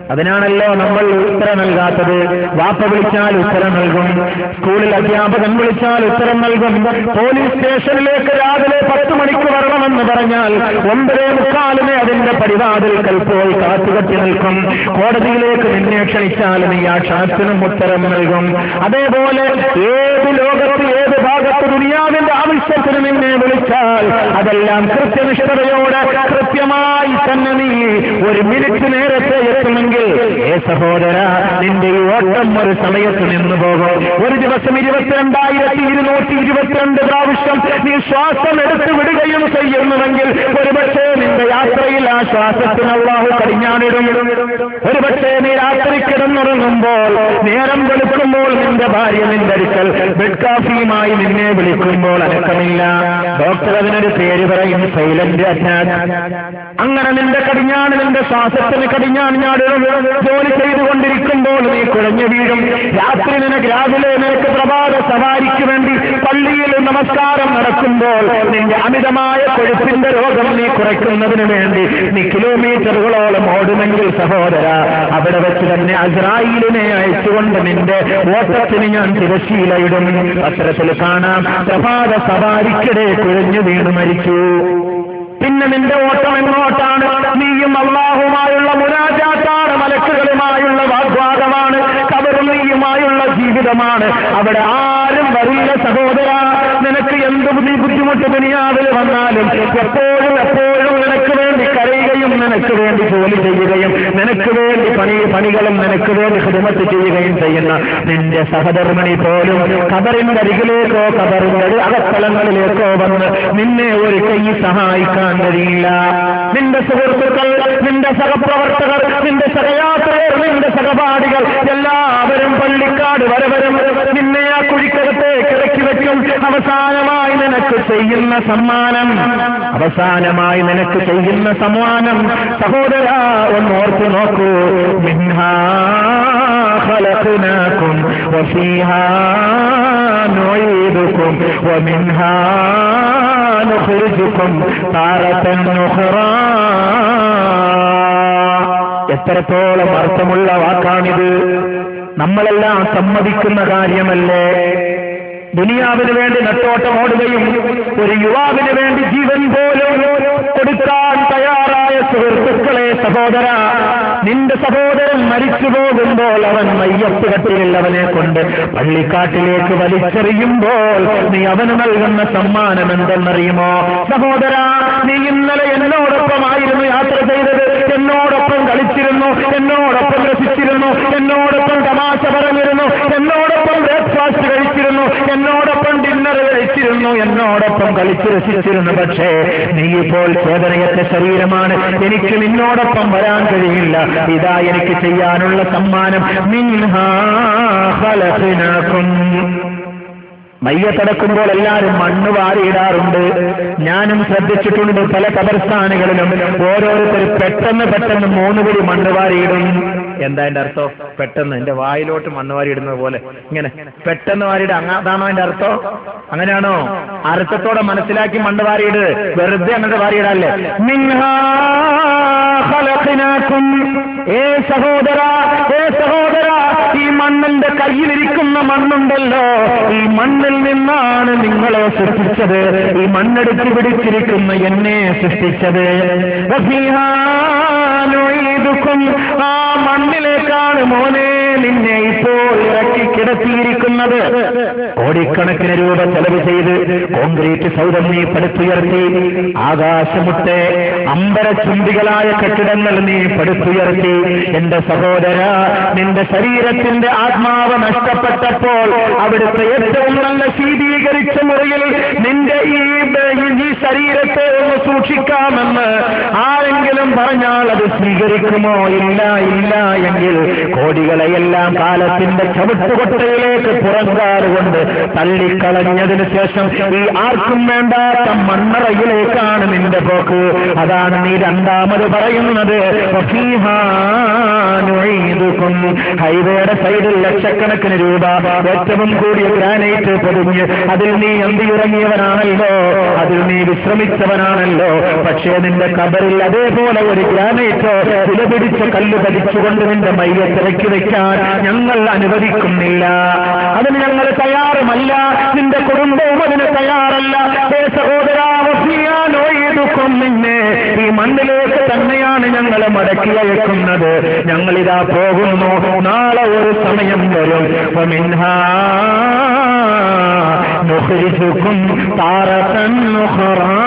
അതിനാണല്ലോ നമ്മൾ ഉത്തരം നൽകാത്തത് വാപ്പ വിളിച്ചാൽ ഉത്തരം നൽകും സ്കൂളിൽ അധ്യാപകൻ വിളിച്ചാൽ ഉത്തരം നൽകും പോലീസ് സ്റ്റേഷനിലേക്ക് രാവിലെ പത്ത് മണിക്ക് വരണമെന്ന് പറഞ്ഞാൽ ഒമ്പതേ മുക്കാലിന് അതിന്റെ പരിവാതിൽക്കൽ പോയി കാത്തുകെട്ടി നിൽക്കും കോടതിയിലേക്ക് നിന്നെ ക്ഷണിച്ചാൽ നീ ആ ക്ഷണത്തിനും ഉത്തരം നൽകും അതേപോലെ ഏത് ലോകത്ത് ഏത് ഭാഗത്ത് ദുനിയാവിന്റെ ആവശ്യത്തിന് നിന്നെ വിളിച്ചാൽ അതെല്ലാം കൃത്യനിഷ്ഠതയോടെ കൃത്യമായി തന്നെ നീ ഒരു മിനിറ്റ് നേരത്തെ എത്തുമെങ്കിൽ ഏ സഹോദര നിന്റെ ഈ ഓട്ടം ഒരു സമയത്ത് നിന്ന് പോകും ഒരു ദിവസം ഇരുപത്തിരണ്ടായിരത്തി ഇരുന്നൂറ്റി ഇരുപത്തിരണ്ട് പ്രാവശ്യം നീ ശ്വാസം എടുത്തു വിടുകയും ചെയ്യുന്നുവെങ്കിൽ ഒരുപക്ഷെ നിന്റെ യാത്രയിൽ ആ ശ്വാസത്തിന് അള്ളാഹു കടിഞ്ഞാണിടും ഒരുപക്ഷെ നീ രാത്രി കിടന്നുറങ്ങുമ്പോൾ നേരം വെളുക്കുമ്പോൾ നിന്റെ ഭാര്യ നിന്റെ അടുക്കൽ ബെഡ് കാഫിയുമായി നിന്നെ വിളിക്കുമ്പോൾ അനക്കമില്ല ഡോക്ടർ അതിനൊരു പേര് പറയും സൈലന്റ് അറ്റാക്ക് അങ്ങനെ നിന്റെ കടിഞ്ഞാണ് നിന്റെ ശ്വാസത്തിന് കടിഞ്ഞാണിഞ്ഞാടും ജോലി ചെയ്തുകൊണ്ടിരിക്കുമ്പോൾ നീ കുഴഞ്ഞു വീഴും രാത്രി നിനക്ക് രാവിലെ നിനക്ക് പ്രഭാത സവാരിക്ക് വേണ്ടി പള്ളിയിൽ നമസ്കാരം നടക്കുമ്പോൾ നിന്റെ അമിതമായ കൊഴുപ്പിന്റെ രോഗം നീ കുറയ്ക്കുന്നതിന് വേണ്ടി നീ കിലോമീറ്ററുകളോളം ഓടുമെങ്കിൽ സഹോദര അവിടെ വെച്ച് തന്നെ അസ്രായിലിനെ അയച്ചുകൊണ്ട് നിന്റെ ഓട്ടത്തിന് ഞാൻ തിരശീലയിടും പത്രത്തിൽ കാണാം പ്രഭാത സവാരിക്കിടെ കുഴഞ്ഞു വീണ് മരിച്ചു പിന്നെ നിന്റെ ഓട്ടം എങ്ങോട്ടാണ് നീയും അള്ളാഹുമായുള്ള മുനാജാത്താണ് മലക്കുകളുമായുള്ള വാഗ്വാദമാണ് കബറും നീയുമായുള്ള ജീവിതമാണ് അവിടെ ആരും വരില്ല സഹോദര നിനക്ക് എന്ത് നീ ബുദ്ധിമുട്ട് ദുനിയാവിൽ വന്നാലും എപ്പോഴും എപ്പോഴും നിനക്ക് വേണ്ടി കരയുകയും നിനക്ക് വേണ്ടി ജോലി ചെയ്യുകയും നിനക്ക് വേണ്ടി പണി പണികളും നിനക്ക് വേണ്ടി ഹിതമത്ത് ചെയ്യുകയും ചെയ്യുന്ന നിന്റെ സഹധർമ്മിണി പോലും കബറിന്റെ അരികിലേക്കോ കബറിന്റെ അകത്തലങ്ങളിലേക്കോ വന്ന് നിന്നെ ഒരു കൈ സഹായിക്കാൻ കഴിയില്ല നിന്റെ സുഹൃത്തുക്കൾ നിന്റെ സഹപ്രവർത്തകർ നിന്റെ സഹയാത്രകർ നിന്റെ സഹപാഠികൾ എല്ലാവരും പള്ളിക്കാട് വരവരും നിന്നെ ആ കുഴിക്കകത്തേക്ക് ഇറക്കി വെക്കും അവസാനമായി നിനക്ക് ചെയ്യുന്ന സമ്മാനം അവസാനമായി നിനക്ക് ചെയ്യുന്ന സമ്മാനം സഹോദര ഒന്ന് ഓർത്തു നോക്കൂ മിൻഹാ خلقناكم وفيها نعيدكم ومنها نخرجكم تارة أخرى എത്രത്തോളം അർത്ഥമുള്ള വാക്കാണിത് നമ്മളെല്ലാം സമ്മതിക്കുന്ന കാര്യമല്ലേ ദുനിയാവിന് വേണ്ടി നെട്ടോട്ടം ഓടുകയും ഒരു യുവാവിന് വേണ്ടി ജീവൻ പോലും കൊടുക്കാൻ തയ്യാറായ സുഹൃത്തുക്കളെ സഹോദര നിന്റെ സഹോദരൻ മരിച്ചു പോകുമ്പോൾ അവൻ മയ്യത്ത് കട്ടിലിൽ അവനെ കൊണ്ട് പള്ളിക്കാട്ടിലേക്ക് വലിച്ചെറിയുമ്പോൾ നീ അവന് നൽകുന്ന സമ്മാനം എന്തെന്നറിയുമോ സഹോദര നീ ഇന്നലെ എന്നോടൊപ്പമായിരുന്നു യാത്ര ചെയ്തത് എന്നോടൊപ്പം കളിച്ചിരുന്നു എന്നോടൊപ്പം രസിച്ചിരുന്നു എന്നോടൊപ്പം തമാശ പറഞ്ഞിരുന്നു എന്നോടൊപ്പം ബ്രേക്ക്ഫാസ്റ്റ് കഴിച്ചിരുന്നു എന്നോടൊപ്പം ഡിന്നർ കഴിച്ചിരുന്നു എന്നോടൊപ്പം കളിച്ച് രസിച്ചിരുന്നു പക്ഷേ നീ ഇപ്പോൾ ചേതനയറ്റ ശരീരമാണ് എനിക്ക് നിന്നോടൊപ്പം വരാൻ കഴിയില്ല ഇതാ എനിക്ക് ചെയ്യാനുള്ള സമ്മാനം മിൻഹാ ഖലഖ്നാകും മയ്യത്തടക്കുമ്പോൾ എല്ലാവരും മണ്ണ് വാരിയിടാറുണ്ട് ഞാനും ശ്രദ്ധിച്ചിട്ടുണ്ട് പല കബർസ്ഥാനുകളിലും ഓരോരുത്തർ പെട്ടെന്ന് പെട്ടെന്ന് മൂന്ന് പിടി മണ്ണ് വാരിയിടും എന്താ എന്റെ അർത്ഥം പെട്ടെന്ന് എന്റെ വായിലോട്ട് മണ്ണ് വാരിയിടുന്നത് പോലെ ഇങ്ങനെ പെട്ടെന്ന് വാരിയിടുക അങ്ങ അതാണോ എന്റെ അർത്ഥം അങ്ങനെയാണോ അർത്ഥത്തോടെ മനസ്സിലാക്കി മണ്ണ് വാരിയിട് വെറുതെ അങ്ങോട്ട് വാരിയിടല്ലേ മിൻഹാ ഖലഖ്നാകും ഏ സഹോദര ഏ സഹോദര ഈ മണ്ണിന്റെ കയ്യിലിരിക്കുന്ന മണ്ണുണ്ടല്ലോ ഈ മണ്ണിൽ നിന്നാണ് നിങ്ങളെ സൃഷ്ടിച്ചത് ഈ മണ്ണെടുത്ത് പിടിച്ചിരിക്കുന്ന എന്നെ സൃഷ്ടിച്ചത് വഫീഹാ നുഈദുക്കും. ആ മണ്ണിലേക്കാണ് മോനെ നിന്നെ ഇപ്പോൾ ഇറക്കി കിടത്തിയിരിക്കുന്നത് കോടിക്കണക്കിന് രൂപ ചെലവ് ചെയ്ത് കോൺക്രീറ്റ് സൗധം നീ പടുത്തുയർത്തി ആകാശമുട്ടെ അമ്പരചുംബികളായ കെട്ടിടങ്ങൾ നീ പടുത്തുയർത്തി എന്റെ സഹോദര നിന്റെ ശരീരത്തിന്റെ ആത്മാവ് നഷ്ടപ്പെട്ടപ്പോൾ അവിടുത്തെ ഏറ്റവും നല്ല ശീതീകരിച്ച മുറിയിൽ നിന്റെ ഈ ഈ ശരീരത്തെ ഒന്ന് സൂക്ഷിക്കാമെന്ന് ആരെങ്കിലും പറഞ്ഞാൽ അത് സ്വീകരിക്കുമോ ഇല്ല ഇല്ല എങ്കിൽ കോടികളെയെല്ലാം കാലത്തിന്റെ ചവിട്ടുകൊട്ടയിലേക്ക് പുറങ്കാറുകൊണ്ട് തള്ളിക്കളഞ്ഞതിന് ശേഷം ഈ ആർക്കും വേണ്ടാത്ത മണ്ണറയിലേക്കാണ് നിന്റെ പോക്ക് അതാണ് നീ രണ്ടാമത് പറയുന്നത് ഫീഹാനുഈദുക്കും. ഹൈവേയുടെ സൈഡിൽ ലക്ഷക്കണക്കിന് രൂപ ഏറ്റവും കൂടിയ ഗ്രാനൈറ്റ് പൊതിഞ്ഞ് അതിൽ നീ അന്തിയുറങ്ങിയവനാണല്ലോ അതിൽ നീ വിശ്രമിച്ചവനാണല്ലോ പക്ഷേ നിന്റെ കബറിൽ അതേപോലെ ഒരു ഗ്രാനൈറ്റോ വില പിടിച്ച കല്ല് പതിച്ചുകൊണ്ട് നിന്റെ മയ്യത്തിറക്കി വെക്കാൻ ഞങ്ങൾ അനുവദിക്കുന്നില്ല അതിന് ഞങ്ങൾ തയ്യാറുമല്ല നിന്റെ കുടുംബവും അതിന് തയ്യാറല്ല ഹേ സഹോദരാ വസിയാനോ ഇതുക്കും നിന്നെ ഈ മണ്ണിലേക്ക് തന്നെയാണ് ഞങ്ങൾ മടക്കി അയക്കുന്നത് ഞങ്ങളിതാ പോകുന്നു നാളെ ഒരു സമയം വരും ومنها نخرجكم تارة أخرى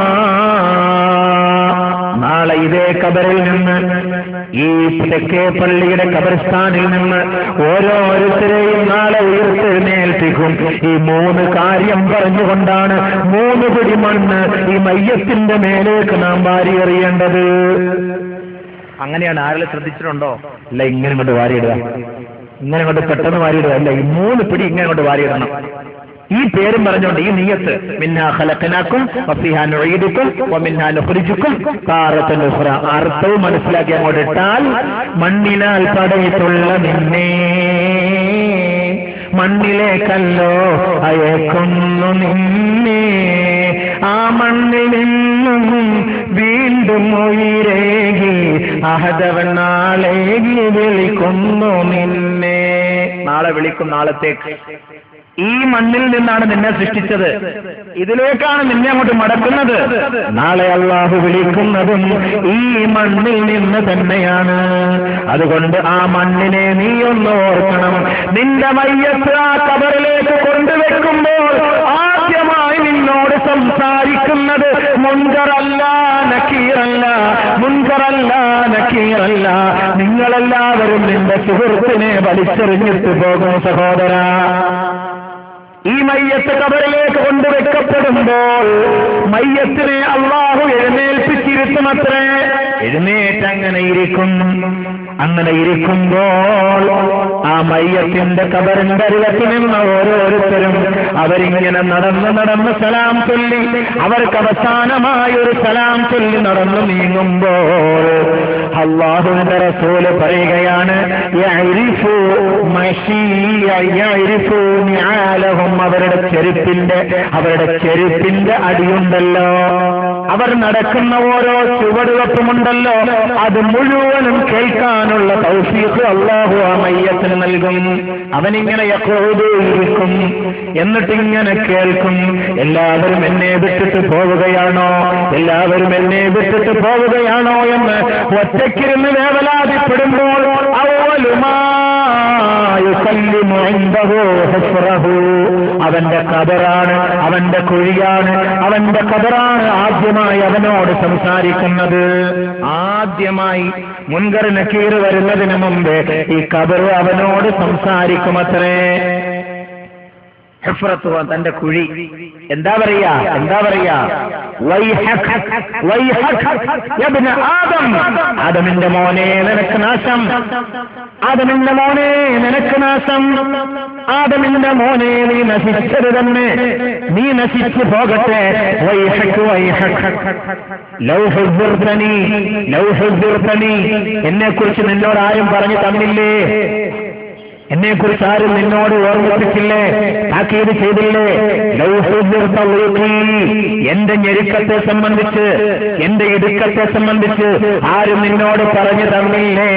നാളെ ഇതേ കബറിൽ നിന്ന് ഈ തെക്കേ പള്ളിയുടെ കബർസ്ഥാനിൽ നിന്ന് ഓരോരുത്തരെയും നാളെ ഉയർത്തെഴുന്നേൽപ്പിക്കും ഈ മൂന്ന് കാര്യം പറഞ്ഞുകൊണ്ടാണ് മൂന്ന് പിടി മണ്ണ് ഈ മയ്യത്തിന്റെ മേലേക്ക് നാം വാരിയെറിയേണ്ടത് അങ്ങനെയാണ് ആരെങ്കിലും ശ്രദ്ധിച്ചിട്ടുണ്ടോ അല്ല ഇങ്ങനെ കൊണ്ട് വാരിയിടുക ഇങ്ങനെ കൊണ്ട് പെട്ടെന്ന് വാരിയിടുക അല്ല ഈ മൂന്ന് പിടി ഇങ്ങനെ കൊണ്ട് വാരിയിടണം ഈ പേരും പറഞ്ഞുകൊണ്ട് ഈ നീയത്ത് മിന്നാ ഖലഖനാക്കും വഫീഹാ നുഈദുക്കും വമിന്നാ നുഖ്രിജുക്കും താറത്തൻ ഉഖ്റ അർത്ഥവും മനസ്സിലാക്കി അങ്ങോട്ട് ഇട്ടാൽ മണ്ണിനാൽ പടയിട്ടുള്ള നിന്നെ മണ്ണിലേക്കല്ലോ അയക്കുന്നു നിന്നെ ആ മണ്ണിൽ നിന്നും വീണ്ടും ഉയരേകി അഹദവൻ നാളേകി വിളിക്കുന്നു നിന്നെ നാളെ വിളിക്കും നാളത്തേക്ക് ഈ മണ്ണിൽ നിന്നാണ് നിന്നെ സൃഷ്ടിച്ചത് ഇതിലേക്കാണ് നിന്നെ അങ്ങോട്ട് മടക്കുന്നത് നാളെ അള്ളാഹു വിളിക്കുന്നതും ഈ മണ്ണിൽ നിന്ന് തന്നെയാണ് അതുകൊണ്ട് ആ മണ്ണിനെ നീ ഒന്ന് ഓർക്കണം നിന്റെ മയ്യത്ത് ആ കബറിലേക്ക് കൊണ്ടുവെക്കുമ്പോൾ ആദ്യമായി നിന്നോട് സംസാരിക്കുന്നത് മുൻകറല്ല നക്കീറല്ല മുൻകറല്ല നക്കീറല്ല നിങ്ങളെല്ലാവരും നിന്റെ സുഹൃത്തിനെ വലിച്ചെറിഞ്ഞിട്ട് പോകും സഹോദര ഈ മയ്യത്ത് കബറിലേക്ക് കൊണ്ടുവെക്കപ്പെടുമ്പോൾ മയ്യത്തിനെ അള്ളാഹു എഴുന്നേൽപ്പിച്ചിരുത്തുമത്രേ എഴുന്നേറ്റ് അങ്ങനെ ഇരിക്കും അങ്ങനെ ഇരിക്കുമ്പോൾ ആ മയ്യത്തിന്റെ കബറിന്റെ അരികത്ത് നിന്ന് ഓരോരുത്തരും അവരിങ്ങനെ നടന്ന് നടന്ന് സലാം ചൊല്ലി അവർക്ക് അവസാനമായ ഒരു സലാം ചൊല്ലി നടന്നു നീങ്ങുമ്പോൾ അള്ളാഹുവിന്റെ റസൂല് പറയുകയാണ് യഅരിഫു മശീയ യഅരിഫു നിആലഹും അവരുടെ ചെരുപ്പിന്റെ അവരുടെ ചെരുപ്പിന്റെ അടിയുണ്ടല്ലോ അവർ നടക്കുന്ന ഓരോ ചുവടുവെപ്പുമുണ്ടല്ലോ അത് മുഴുവനും കേൾക്കാനുള്ള തൗഫീഖ് അള്ളാഹു ആ മയ്യത്തിന് നൽകും അവനിങ്ങനെ യഖൂദു ഇരിക്കും എന്നിട്ടിങ്ങനെ കേൾക്കും എല്ലാവരും എന്നെ വിട്ടിട്ട് പോവുകയാണോ എല്ലാവരും എന്നെ വിട്ടിട്ട് പോവുകയാണോ എന്ന് ഒറ്റയ്ക്കിരുന്ന് വേവലാതിപ്പെടുമ്പോൾ അവലുമാ യുസല്ലിമു ഇൻദഹു ഹുസ്റഹു. അവന്റെ കബറാണ് അവന്റെ കുഴിയാണ് അവന്റെ കബറാണ് ആദ്യമായി അവനോട് സംസാരിക്കുന്നത് ആദ്യമായി മുൻകർ നക്കീർ വരുന്നതിന് മുമ്പ് ഈ കബർ അവനോട് സംസാരിക്കുമത്രേ ഹുഫ്രത്തുവ തന്റെ കുഴി എന്താ പറയാ എന്താ പറയാ വൈഹക്, വൈഹക്, യബ്ന ആദം ആദമിന്റെ മോനെ നിനക്ക് നാശം ആദമിന്റെ മോനെ നിനക്ക് നാശം ആദമിന്റെ മോനെ നീ നശിച്ചത് തന്നെ നീ നശിച്ചു പോകട്ടെ വൈഹക് വൈഹക് ലൗഹുദ്ദീർത്തനി ലൗഹുദ്ദീർത്തനി എന്നെ കുറിച്ച് നിന്നോട് ആരും പറഞ്ഞു തന്നില്ലേ എന്നെ കുറിച്ച് ആരും നിന്നോട് ഓർമ്മിപ്പിച്ചില്ലേ താക്കീത് ചെയ്തില്ലേ ലൗഹുദ്ദീർത്ത ഉൽഖി. എന്റെ ഞെരുക്കത്തെ സംബന്ധിച്ച് എന്റെ ഇടുക്കത്തെ സംബന്ധിച്ച് ആരും നിന്നോട് പറഞ്ഞു തന്നില്ലേ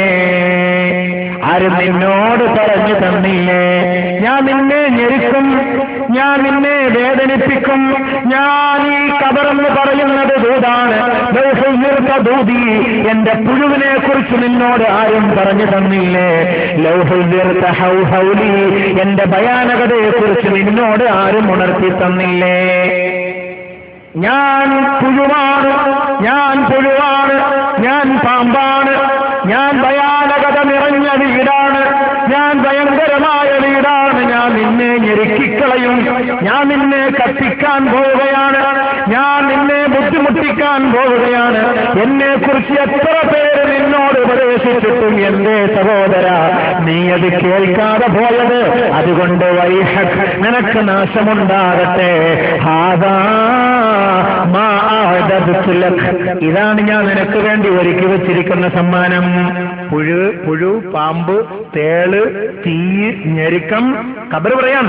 ആരും നിന്നോട് പറഞ്ഞു തന്നില്ലേ ഞാൻ നിന്നെ ഞെരുക്കും ഞാൻ നിന്നെ വേദനിപ്പിക്കും ഞാൻ ഈ കബറെന്ന് പറയുന്നത് ദൂതാണ് ലൗഹുദ്ദീർത്ത ദൂതി എന്റെ പുഴുവിനെ കുറിച്ച് നിന്നോട് ആരും പറഞ്ഞു തന്നില്ലേ ലൗഹുദ്ദീർത്ത ഹൗഹൗലി എന്റെ ഭയാനകതയെ കുറിച്ച് നിന്നോട് ആരും ഉണർത്തി തന്നില്ലേ ഞാൻ പുഴുവാണ് ഞാൻ പുഴുവാണ് ഞാൻ പാമ്പാണ് ഞാൻ ഭയാനകത നിറഞ്ഞ വീടാണ് ഞാൻ ഭയങ്കരമായ വീടാണ് ഞാൻ നിന്നെ ഞെരുക്കിക്കളയും ഞാൻ നിന്നെ കത്തിക്കാൻ പോവുകയാണ് ഞാൻ നിന്നെ ബുദ്ധിമുട്ടിക്കാൻ പോവുകയാണ് എന്നെ കുറിച്ച് എത്ര പേര് നിന്നോട് ഉപദേശിച്ചിട്ടും എന്റെ സഹോദര നീ അത് കേൾക്കാതെ പോയത് അതുകൊണ്ട് വൈഹക് നിനക്ക് നാശമുണ്ടാകട്ടെ ഹാദാ മാ അഅദദ്തു ലക്. ഇതാണ് ഞാൻ നിനക്ക് വേണ്ടി ഒരുക്കി വെച്ചിരിക്കുന്ന സമ്മാനം പുഴു പുഴു പാമ്പ് തേള് തീ ഞെരുക്കം കബർ പറയാം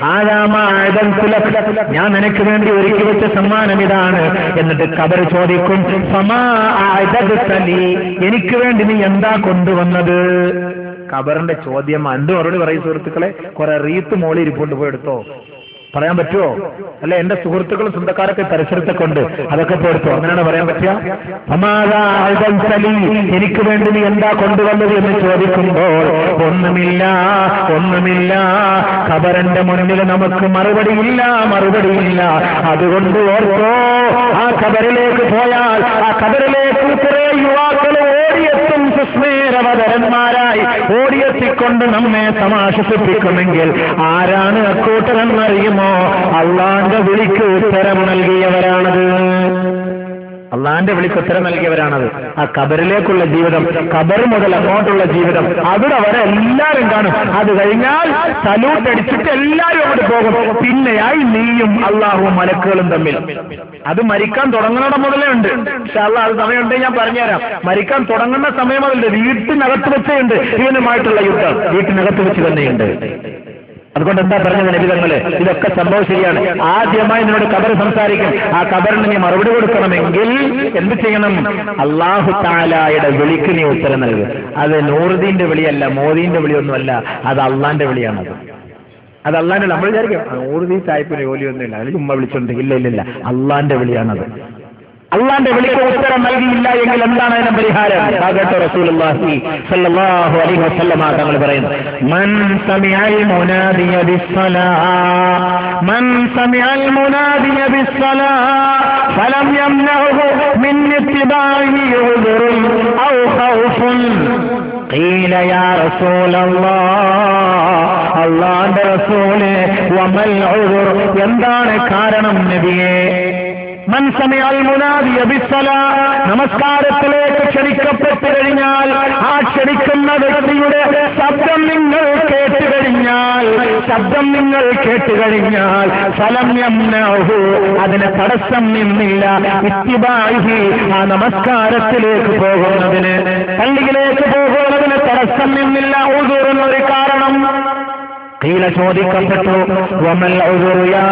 ആരാമാഴതൽ ഞാൻ നിനക്ക് വേണ്ടി ഒരുക്കി വെച്ച സമ്മാനം ഇതാണ് എന്നിട്ട് കബർ ചോദിക്കും സമാ ആഴതലി എനിക്ക് വേണ്ടി നീ എന്താ കൊണ്ടുവന്നത് കബറിന്റെ ചോദ്യം എന്ത് മറുപടി പറയും സുഹൃത്തുക്കളെ കുറെ റീത്ത് മോളി ഇരിപ്പുണ്ട് പോയി എടുത്തോ പറയാൻ പറ്റുമോ അല്ല എന്റെ സുഹൃത്തുക്കളും സ്വന്തക്കാരൊക്കെ പരിസരത്തൊക്കെ ഉണ്ട് അതൊക്കെ പോയെടുത്തോ അങ്ങനെയാണ് പറയാൻ പറ്റുക സമാധാ അൽദൻ സലി, എനിക്ക് വേണ്ടി നീ എന്താ കൊണ്ടുവന്നത് എന്ന് ചോദിക്കുമ്പോൾ ഒന്നുമില്ല ഒന്നുമില്ല ഖബറിന്റെ മുന്നിൽ നമുക്ക് മറുപടിയില്ല മറുപടിയില്ല അതുകൊണ്ട് ഓർത്തോ ആ ഖബറിലേക്ക് പോയാൽ ആ ഖബറിലേക്ക് കുറെ യുവാക്കൾ ഓടിയെത്തും സുസ്മേരവതരന്മാരായി ഓടിയെത്തിക്കൊണ്ട് നമ്മെ സമാശ്വസിപ്പിക്കുമെങ്കിൽ ആരാണ് അക്കൂട്ടരെന്നറിയുമോ അള്ളാന്റെ വിളിക്ക് ഉത്തരം നൽകിയവരാണത് അള്ളാന്റെ വിളിക്ക് ഉത്തരം നൽകിയവരാണത് ആ കബറിലേക്കുള്ള ജീവിതം കബർ മുതൽ അങ്ങോട്ടുള്ള ജീവിതം അവിടെ വരെ എല്ലാവരും കാണും അത് കഴിഞ്ഞാൽ സല്യൂട്ട് അടിച്ചിട്ട് എല്ലാവരും അങ്ങോട്ട് പോകും പിന്നെയായി നീയും അള്ളാഹുവും മലക്കുകളും തമ്മിൽ അത് മരിക്കാൻ തുടങ്ങുന്നിടം മുതലേ ഉണ്ട് പക്ഷെ അല്ല അത് സമയമുണ്ടെങ്കിൽ ഞാൻ പറഞ്ഞുതരാം മരിക്കാൻ തുടങ്ങുന്ന സമയം മുതലുണ്ട് വീട്ടിനകത്ത് വെച്ചേ ഉണ്ട് ഇവനുമായിട്ടുള്ള യുദ്ധം വീട്ടിനകത്ത് വെച്ച് തന്നെയുണ്ട് അതുകൊണ്ട് എന്താ പറഞ്ഞത് നബിതങ്ങള് ഇതൊക്കെ സംഭവം ശരിയാണ് ആദ്യമായി നിന്നോട് കബർ സംസാരിക്കും ആ കബറിന് നീ മറുപടി കൊടുക്കണമെങ്കിൽ എന്ത് ചെയ്യണം അള്ളാഹു താലായുടെ വിളിക്ക് നീ ഉത്തരം നൽകുക അത് നൂറുദീന്റെ വിളിയല്ല മോദീന്റെ വിളിയൊന്നുമല്ല അത് അള്ളാന്റെ വിളിയാണത് അത് അള്ളാന്റെ നമ്മൾ വിചാരിക്കും നൂറുദീൻ സാഹിബിന് ജോലിയൊന്നുമില്ല അതിന് ചുമ്മാ വിളിച്ചോണ്ട് ഇല്ല ഇല്ല ഇല്ല അള്ളാന്റെ വിളിയാണത് അള്ളാന്റെ വിളിക്ക് ഉത്തരം നൽകിയില്ല എങ്കിൽ എന്താണ് അതിന് പരിഹാരം കേട്ടോ റസൂലുള്ളാഹി സല്ലല്ലാഹു അലൈഹി വസല്ലമ തങ്ങൾ പറയുന്നു മൻ സമിഅൽ മുനാദിയ ബിസ്സലാ മൻ സമിഅൽ മുനാദിയ ബിസ്സലാ ഫലം യംനഹു മിൻ ഇത്തിബാഇഹി ഉദുറുൻ ഔ ഖൗഫുൻ قيل يا رسول الله അള്ളാന്റെ റസൂല് വമൽ ഉദുർ എന്താണ് കാരണം നബിയേ മൻ സമയാൽ മുനാദിയ ബിസ്സലാ നമസ്കാരത്തിലേക്ക് ക്ഷണിക്കപ്പെട്ടു കഴിഞ്ഞാൽ ആ ക്ഷണിക്കുന്ന വ്യക്തിയുടെ ശബ്ദം നിങ്ങൾ കേട്ട് കഴിഞ്ഞാൽ ശബ്ദം നിങ്ങൾ കേട്ട് കഴിഞ്ഞാൽ ഫലം യംനഹു അതിന് തടസ്സം നിന്നില്ല ഇത്തിബാഹി ആ നമസ്കാരത്തിലേക്ക് പോകുന്നതിന് പള്ളിയിലേക്ക് പോകുന്നതിന് തടസ്സം നിന്നില്ല ഒരു കാരണം കീല ചോദിക്കപ്പെട്ടു വമൽ ഉദുറു യാ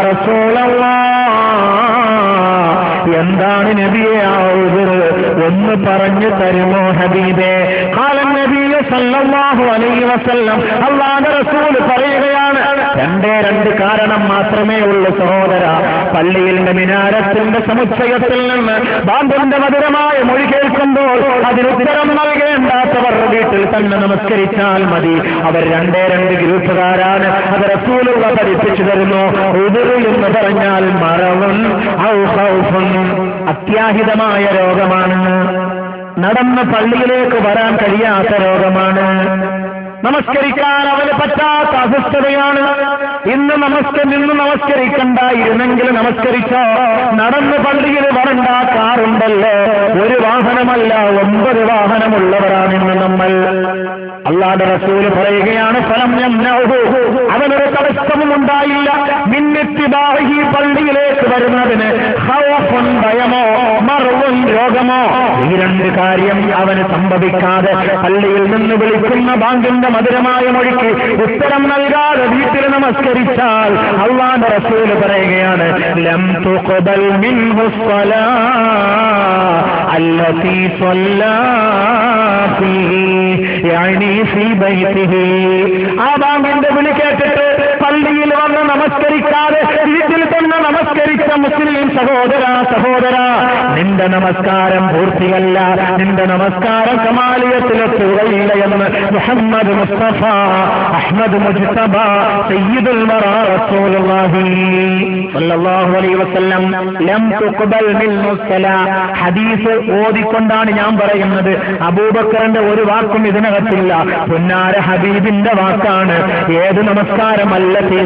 റസൂലല്ലാഹ് എന്താണ് നബിയെ ആ ഉദുറ് ഒന്ന് പറഞ്ഞു തരുമോ ഹബീബേ കാലം നബിയെ സല്ലല്ലാഹു അലൈഹി വസല്ലം അള്ളാഹുവിന്റെ റസൂൽ പറയുകയാണ് രണ്ടേ രണ്ട് കാരണം മാത്രമേ ഉള്ളൂ സഹോദര പള്ളിയിലെ മിനാരത്തിന്റെ സമുച്ചയത്തിൽ നിന്ന് ബാബുവിന്റെ മധുരമായ മൊഴി കേൾക്കുമ്പോൾ അതിനുത്തരം നൽകേണ്ടാത്തവർ വീട്ടിൽ തന്നെ നമസ്കരിച്ചാൽ മതി അവർ രണ്ടേ രണ്ട് ഗ്രൂപ്പുകാരാണ് അത് റസൂലുള്ള പഠിപ്പിച്ചു തരുന്നു ഉതിർ എന്ന് പറഞ്ഞാൽ മറവും ഔ ഖൗഫുൻ. അത്യാഹിതമായ രോഗമാണ് നടന്ന് പള്ളിയിലേക്ക് വരാൻ കഴിയാത്ത രോഗമാണ് നമസ്കരിക്കാൻ അവന് പറ്റാത്ത അസ്വസ്ഥതയാണ് ഇന്ന് നമസ്ക നിന്ന് നമസ്കരിക്കണ്ടായിരുന്നെങ്കിൽ നമസ്കരിച്ചോ നടന്ന് പള്ളിയിൽ വരണ്ട കാറുണ്ടല്ലോ ഒരു വാഹനമല്ല ഒമ്പത് വാഹനമുള്ളവരാണ് ഇന്ന് നമ്മൾ അള്ളാന്റെ റസൂല് പറയുകയാണ് ഫലം യംനഉഹു. അവനൊരു തടസ്സവും ഉണ്ടായില്ല മിന്നിത്തിബാഹി പള്ളിയിലേക്ക് വരുന്നതിന് ഖൗഫുൻ ഭയമോ മറവും രോഗമോ ഈ രണ്ട് കാര്യം അവന് സംഭവിക്കാതെ പള്ളിയിൽ നിന്ന് വിളിക്കുന്ന ബാങ്കിന്റെ മധുരമായ മൊഴിക്ക് ഉത്തരം നൽകാതെ വീട്ടിൽ നമസ്കരിച്ചാൽ അള്ളാന്റെ റസൂല് പറയുകയാണ് ലം തുഖബൽ മിൻഹു സ്വലാ അല്ലതി സ്വല്ലാ ഫീഹി യഅനി ഫീ ബൈതിഹി ആ ബാങ്കിന്റെ വിളി കേട്ടിട്ട് പള്ളിയിൽ വന്ന് നമസ്കരിക്കാതെ വീട്ടിൽ തന്നെ നമസ്കരിച്ച മുസ്ലിം സഹോദര സഹോദര നിന്റെ നമസ്കാരം പൂർത്തിയല്ല നിന്റെ നമസ്കാരം കമാലിയത്തിലെത്തുകയില്ല എന്ന് മുഹമ്മദ് മുസ്തഫ അഹ്മദ് മുജ്തബ സയ്യിദുൽ വറാ റസൂലുള്ളാഹി സ്വല്ലല്ലാഹു അലൈഹി വസല്ലം ലം തുഖബൽ മിൻഹു സ്വലാ ഹദീസ് ഓതിക്കൊണ്ടാണ് ഞാൻ പറയുന്നത് അബൂബക്കറിന്റെ ഒരു വാക്കും ഇതിനകത്തില്ല പുന്നാര ഹബീബിന്റെ വാക്കാണ് ഏത് നമസ്കാരമല്ല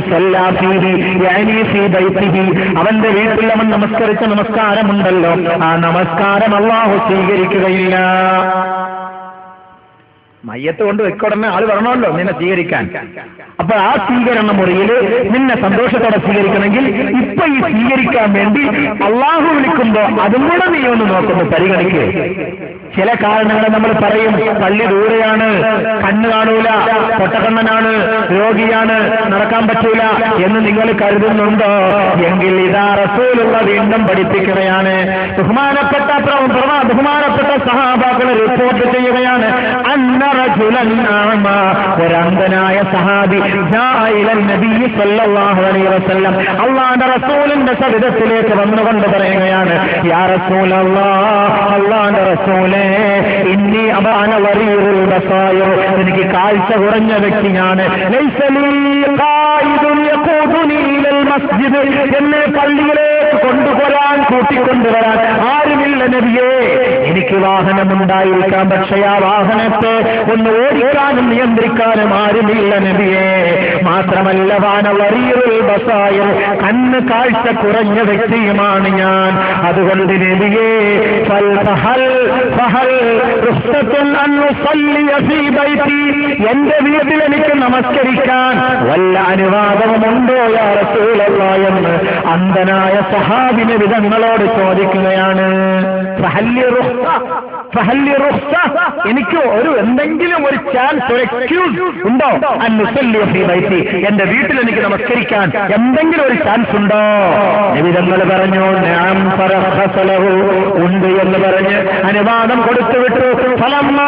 അവന്റെ വീട്ടിൽ അവൻ നമസ്കരിച്ച നമസ്കാരമുണ്ടല്ലോ ആ നമസ്കാരം അള്ളാഹു സ്വീകരിക്കുകയില്ല മയ്യത്ത് കൊണ്ട് വെക്കോടനെ ആള് വരണമല്ലോ നിന്നെ സ്വീകരിക്കാൻ അപ്പൊ ആ സ്വീകരണ മുറിയിൽ നിന്നെ സന്തോഷത്തോടെ സ്വീകരിക്കണമെങ്കിൽ ഇപ്പൊ ഈ സ്വീകരിക്കാൻ വേണ്ടി അള്ളാഹു വിളിക്കുമ്പോ അതും കൂടെ നീ ഒന്ന് നോക്കുന്നു പരിഗണിക്കുക ചില കാരണങ്ങൾ നമ്മൾ പറയും പള്ളി ദൂരെയാണ് കണ്ണ് കാണൂല പൊട്ടക്കണ്ണനാണ് രോഗിയാണ് നടക്കാൻ പറ്റൂല എന്ന് നിങ്ങൾ കരുതുന്നുണ്ടോ എങ്കിൽ ഇതാ റസൂലുള്ള വീണ്ടും പഠിപ്പിക്കുകയാണ് ബഹുമാനപ്പെട്ട പ്ര- പ്രവ- ബഹുമാനപ്പെട്ട സഹാബാക്കൾ റിപ്പോർട്ട് ചെയ്യുകയാണ് അന്ന റജുലൻ അഅമ, ഒരന്ധനായ സഹാബി ജാഅ ഇലൻ നബിയ്യി സല്ലല്ലാഹു അലൈഹി വസല്ലം അള്ളാഹുവിന്റെ റസൂലിന്റെ സവിധത്തിലേക്ക് വന്നുകൊണ്ട് പറയുകയാണ് യാ റസൂലല്ലാഹ് അള്ളാഹുവിന്റെ റസൂലേ ഇന്നി അബാന വറീറുൽ ബസായിർ എനിക്ക് കാഴ്ച കുറഞ്ഞ വ്യക്തിയാണ് ലൈസ ലീ ഖായിദുൻ യഖൂദുനി ഇലൽ മസ്ജിദ് എന്നെ പള്ളിയിലേക്ക് കൊണ്ടുപോരാൻ കൂട്ടിക്കൊണ്ടുവരാൻ ആരുമില്ല നബിയേ എനിക്ക് വാഹനമുണ്ടായിരിക്കാം പക്ഷേ ആ വാഹനത്തെ ഒന്ന് ഓടിക്കാനും നിയന്ത്രിക്കാനും ആരുമില്ല നബിയേ മാത്രമല്ല വാനവറിയുൽ ബസായർ കണ്ണ് കാഴ്ച കുറഞ്ഞ വ്യക്തിയുമാണ് ഞാൻ അതുകൊണ്ട് നബിയേ ഫൽ ഫഹൽ ഫഹൽ റുഖ്സത്തുൻ അൻ ഉസല്ലിയ ഫീ ബൈതി എന്റെ വീട്ടിൽ എനിക്ക് നമസ്കരിക്കാൻ വല്ല അനുവാദവുമുണ്ടോ യാ റസൂലല്ലാഹ് എന്ന് അന്ധനായ സഹാബിന് വിധങ്ങളോട് ചോദിക്കുകയാണ് ഫഹല്ലി റുഖ്സ ഫഹല്ലി റുഖ്സ എനിക്ക് ഒരു എന്തെങ്കിലും ഒരു ചാൻസ് ഒരു എക്സ്ക്യൂസ് ഉണ്ടോ അൻ ഉസല്ലിയ ഫീ ബൈതി എന്റെ വീട്ടിൽ എനിക്ക് നമസ്കരിക്കാൻ എന്തെങ്കിലും ഒരു ചാൻസ് ഉണ്ടോ നിവിധങ്ങൾ പറഞ്ഞു ഞാൻ ഫറഹസലഹു ഉണ്ട് എന്ന് പറഞ്ഞ് അനുവാദം കൊടുത്തു വിട്ടു ഫലമ്മാ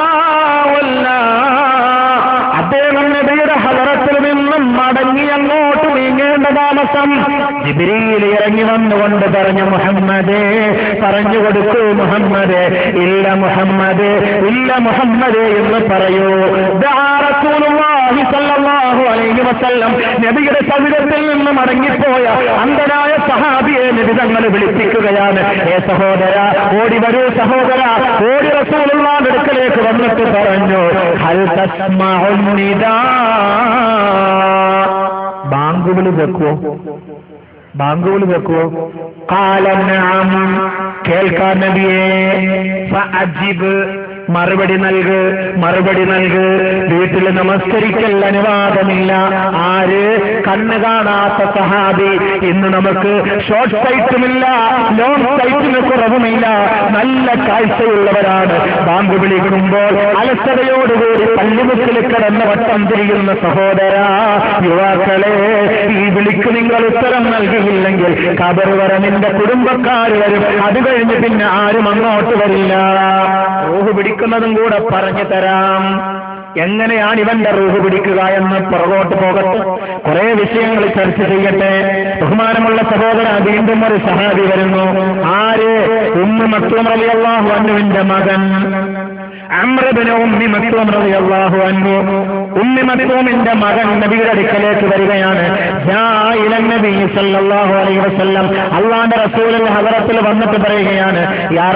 വല്ലാ അദ്ദേഹം നബിയുടെ ഹലറത്തിൽ നിന്നും മടങ്ങി അങ്ങോട്ട് നീങ്ങേണ്ട താമസം ജിബിരിയിൽ ഇറങ്ങി വന്നുകൊണ്ട് പറഞ്ഞു മുഹമ്മദേ പറഞ്ഞു കൊടുക്കൂ മുഹമ്മദേ ഇല്ല മുഹമ്മദേ ഇല്ല മുഹമ്മദേ എന്ന് പറയൂ ദാ റസൂലുള്ളാഹി സ്വല്ലല്ലാഹു അലൈഹി വസല്ലം നബിയുടെ സവിധത്തിൽ നിന്ന് മടങ്ങിപ്പോയ അന്ധനായ സഹാബിയെ നബി തങ്ങൾ വിളിപ്പിക്കുകയാണ് ഏ സഹോദര ഓടി വരൂ സഹോദര ഓടി റസൂലുള്ളാഹിന്റെ അടുക്കലേക്ക് വന്നിട്ട് പറഞ്ഞു ഹൽ തസ്മഉൻ നിദാ ബാങ്കുവിളി വെക്കുവോ ബാങ്കുവിളി വെക്കുവോ കാലം കേൾക്കാൻ നബിയേ ഫഅജിബ് മറുപടി നൽക് മറുപടി നൽക് വീട്ടിൽ നമസ്കരിക്കൽ അനുവാദമില്ല ആര് കണ്ണ് കാണാത്ത സഹാബി ഇന്ന് നമുക്ക് ഷോർട്ട് സൈറ്റുമില്ല ലോങ് സൈറ്റിന് കുറവുമില്ല നല്ല കാഴ്ചയുള്ളവരാണ് ബാങ്ക് വിളിക്കുമ്പോൾ അലസതയോടുകൂടി പള്ളിമുക്കിൽ കിടന്ന് വട്ടം തിരിയുന്ന സഹോദര യുവാക്കളെ ഈ വിളിക്ക് നിങ്ങൾ ഉത്തരം നൽകിയില്ലെങ്കിൽ കബർ വര നിന്റെ കുടുംബക്കാർ വരും അത് കഴിഞ്ഞ് പിന്നെ ആരും അങ്ങോട്ട് വരില്ല റൂഹ് പിടിക്കുന്നതും കൂടെ പറഞ്ഞു തരാം എങ്ങനെയാണ് ഇവന്റെ റൂഹ് പിടിക്കുക എന്ന് പുറകോട്ട് പോകട്ടെ കുറെ വിഷയങ്ങൾ ചർച്ച ചെയ്യട്ടെ ബഹുമാനമുള്ള സഹോദര വീണ്ടും ഒരു സഹാബി വരുന്നു ആര് ഉമ്മ മക്തും അലിയല്ലാഹു അന്നുവിന്റെ മകൻ അമ്രബിന് ഉമ്മി മക്തും റളിയല്ലാഹു അൻഹു ഉമ്മി മക്തൂമിന്റെ മകൻ നബിയുടെ അടുക്കലേക്ക് വരികയാണ് ജാ ഇലൻ നബി സല്ലല്ലാഹു അലൈഹി വസല്ലം അള്ളാന്റെ റസൂലിന്റെ ഹദറത്തിൽ വന്നിട്ട് പറയുകയാണ് യാ